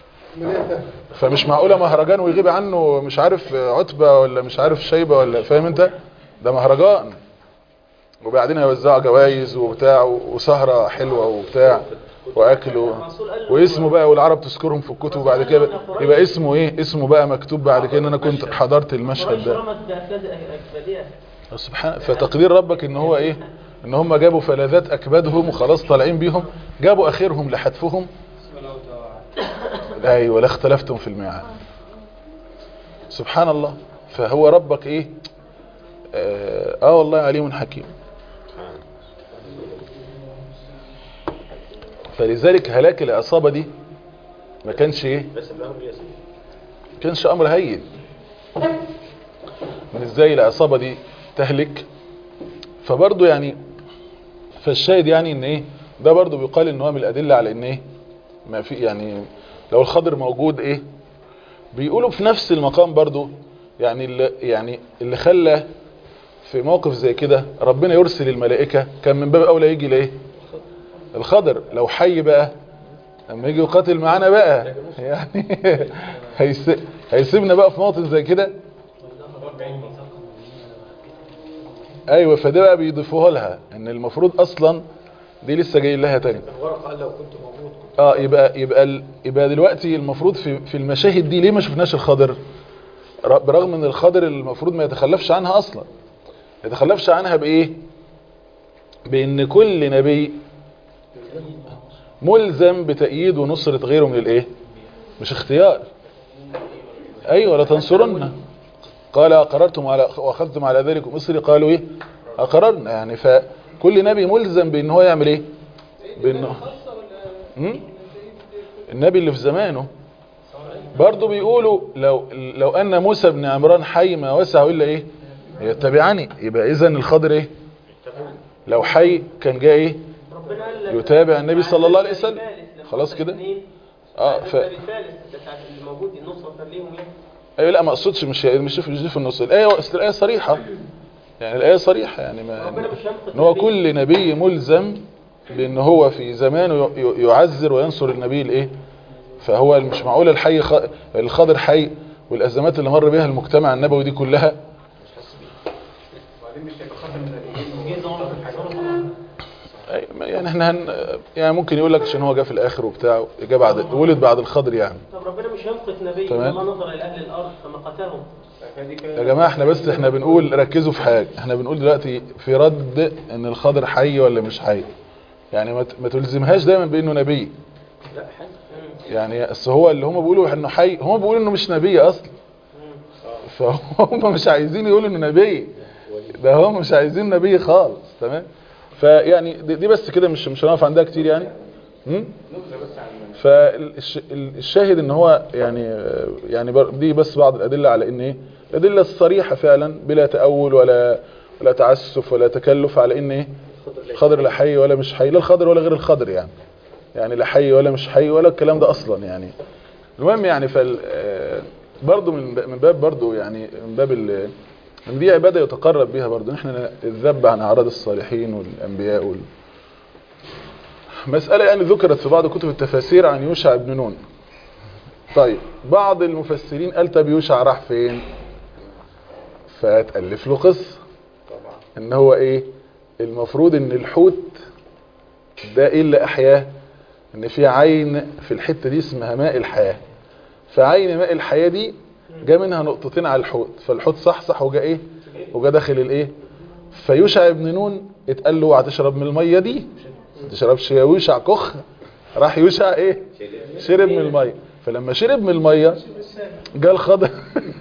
فمش معقولة مهرجان ويغيب عنه مش عارف عتبة ولا مش عارف شيبة ولا فاهم انت ده مهرجان وبعدين هيوزعوا جوائز وبتاع وسهرة حلوة وبتاع واكل و... واسمه بقى والعرب تذكرهم في الكتب بعد كده يبقى اسمه ايه اسمه بقى مكتوب بعد كده ان انا كنت حضرت المشهد قريش ده رمت بأفلاذ أكبادية سبحان فتقدير ربك ان هو ايه ان هم جابوا فلاذات اكبادهم وخلاص طالعين بيهم جابوا اخرهم لحتفهم ايوه لا اختلفتم في الميعاد سبحان الله فهو ربك ايه اه, آه والله عليم حكيم فلذلك هلاك العصابة دي ما كانش ايه بس بأمر ياسين كانش امر هين من ازاي العصابة دي تهلك فبرضه يعني فالشاهد يعني ان ايه ده برضه بيقال ان هو من الادله على ان ايه ما في يعني لو الخضر موجود ايه بيقولوا في نفس المقام برضه يعني اللي يعني اللي خلى في موقف زي كده ربنا يرسل الملائكة كان من باب اولى يجي لايه الخضر لو حي بقى لما يجي يقاتل معانا بقى يعني هيس... هيسيبنا بقى في موطن زي كده ايوه فده بقى بيضيفوها لها ان المفروض اصلا دي لسه جاي لها تاني الورقة قال لو كنت موجود كنت اه يبقى يبقى ال- يبقى دلوقتي المفروض في في المشاهد دي ليه ما شفناش الخضر ر- برغم ان الخضر المفروض ما يتخلفش عنها اصلا ما يتخلفش عنها بايه بان كل نبي ملزم بتأييد ونصرة غيره من الايه مش اختيار ايوه لا تنصرن قال اقررتم على واخذتم على ذلك مصري قالوا ايه اقررنا يعني فكل نبي ملزم بان هو يعمل ايه بانه مم؟ النبي اللي في زمانه برضه بيقولوا لو لو ان موسى بن عمران حي ما وسعه الا ايه يتبعني يبقى اذا الخضر ايه لو حي كان جاي ايه ربنا قال لك يتابع النبي صلى الله عليه وسلم خلاص كده اه ف... ف... الثالث ده ساعة اللي موجود النصرة ليهم يعني ايوه لا ما اقصدش مش مش في مش في النص الايه اصل الايه صريحه يعني الايه صريحه يعني ما ربنا مش هينقذ ان هو النبي. كل نبي ملزم بان هو في زمانه ي- ي- يعزر وينصر النبي الايه فهو مش معقول الحي خ... الخضر حي والازمات اللي مر بها المجتمع النبوي دي كلها أي- ما- يعني احنا هن... يعني ممكن يقول لك عشان هو جه في الاخر وبتاع جه بعد ولد بعد الخضر يعني طب ربنا مش هينقذ نبي تمام. لما نظر الى اهل الارض فما قتلهم يا جماعة احنا بس احنا بنقول ركزوا في حاجة احنا بنقول دلوقتي في رد ان الخضر حي ولا مش حي يعني ما ت- ما تلزمهاش دايما بانه نبي لا حي يعني اصل هو اللي هم بيقولوا انه حي هم بيقولوا انه مش نبي اصلا فهم مش عايزين يقولوا انه نبي ده هم مش عايزين نبي خالص تمام فيعني دي دي بس كده مش مش هنقف عندها كتير يعني امم فالشاهد ان هو يعني يعني بر- دي بس بعض الادله على ان ايه الادله الصريحه فعلا بلا تاول ولا ولا تعسف ولا تكلف على ان ايه خضر لا حي ولا مش حي لا الخضر ولا غير الخضر يعني يعني لا حي ولا مش حي ولا الكلام ده اصلا يعني المهم يعني فال آه، برضه من ب- من باب برضه يعني من باب ال- ان دي عباده يتقرب بها برضه ان احنا الذب عن اعراض الصالحين والانبياء وال مسألة يعني ذكرت في بعض كتب التفاسير عن يوشع بن نون طيب بعض المفسرين قال طب يوشع راح فين فتألف له قصة ان هو ايه المفروض ان الحوت ده ايه اللي احياه ان في عين في الحتة دي اسمها ماء الحياة فعين ماء الحياة دي جاء منها نقطتين على الحوت فالحوت صحصح وجا ايه وجا داخل الايه فيوشع ابن نون اتقال له اوعى تشرب من المية دي ما تشربش يا يوشع كخ راح يوشع ايه شرب من المية فلما شرب من المية جاء الخضر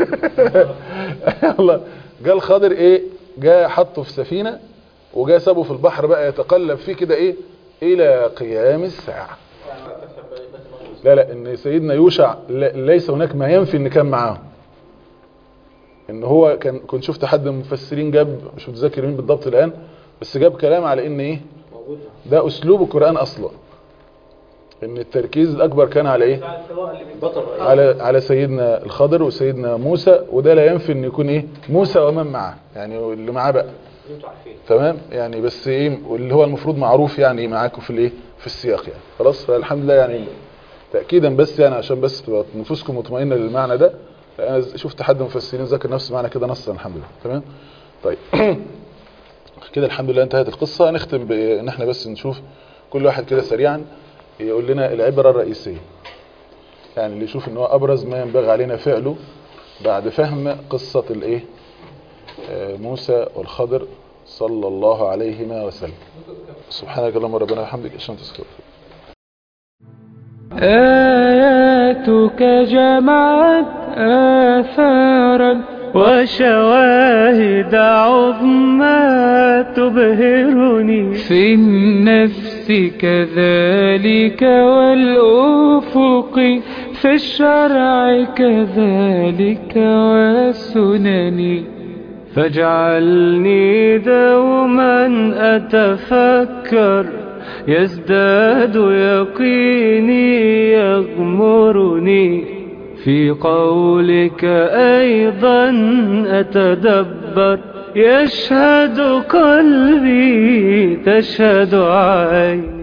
الله جاء الخضر ايه جاء حطه في سفينة وجاء سابه في البحر بقى يتقلب فيه كده ايه الى قيام الساعة لا لا ان سيدنا يوشع لا- ليس هناك ما ينفي ان كان معاهم ان هو كان كنت شفت حد من المفسرين جاب مش متذكر مين بالضبط الان بس جاب كلام على ان ايه ده اسلوب القرآن اصلا ان التركيز الاكبر كان على ايه ساعة السواء اللي بيبطل على على سيدنا الخضر وسيدنا موسى وده لا ينفي ان يكون ايه موسى ومن معه يعني اللي معاه بقى تمام يعني بس ايه واللي هو المفروض معروف يعني معاكم في الايه في السياق يعني خلاص فالحمد لله يعني تاكيدا بس يعني عشان بس تبقى نفوسكم مطمئنه للمعنى ده انا شفت حد مفسرين ذكر نفس المعنى كده نصا الحمد لله تمام طيب كده الحمد لله انتهت القصه هنختم بان احنا بس نشوف كل واحد كده سريعا يقول لنا العبره الرئيسيه يعني اللي يشوف ان هو ابرز ما ينبغي علينا فعله بعد فهم قصة الايه آه، موسى والخضر صلى الله عليهما وسلم سبحانك اللهم ربنا وبحمدك اشهد ان لا اله الا انت آياتك جمعت آثارا وشواهد عظمى تبهرني في النفس كذلك والأفق في الشرع كذلك والسنن فاجعلني دوما أتفكر يزداد يقيني يغمرني في قولك أيضا أتدبر يشهد قلبي تشهد عيني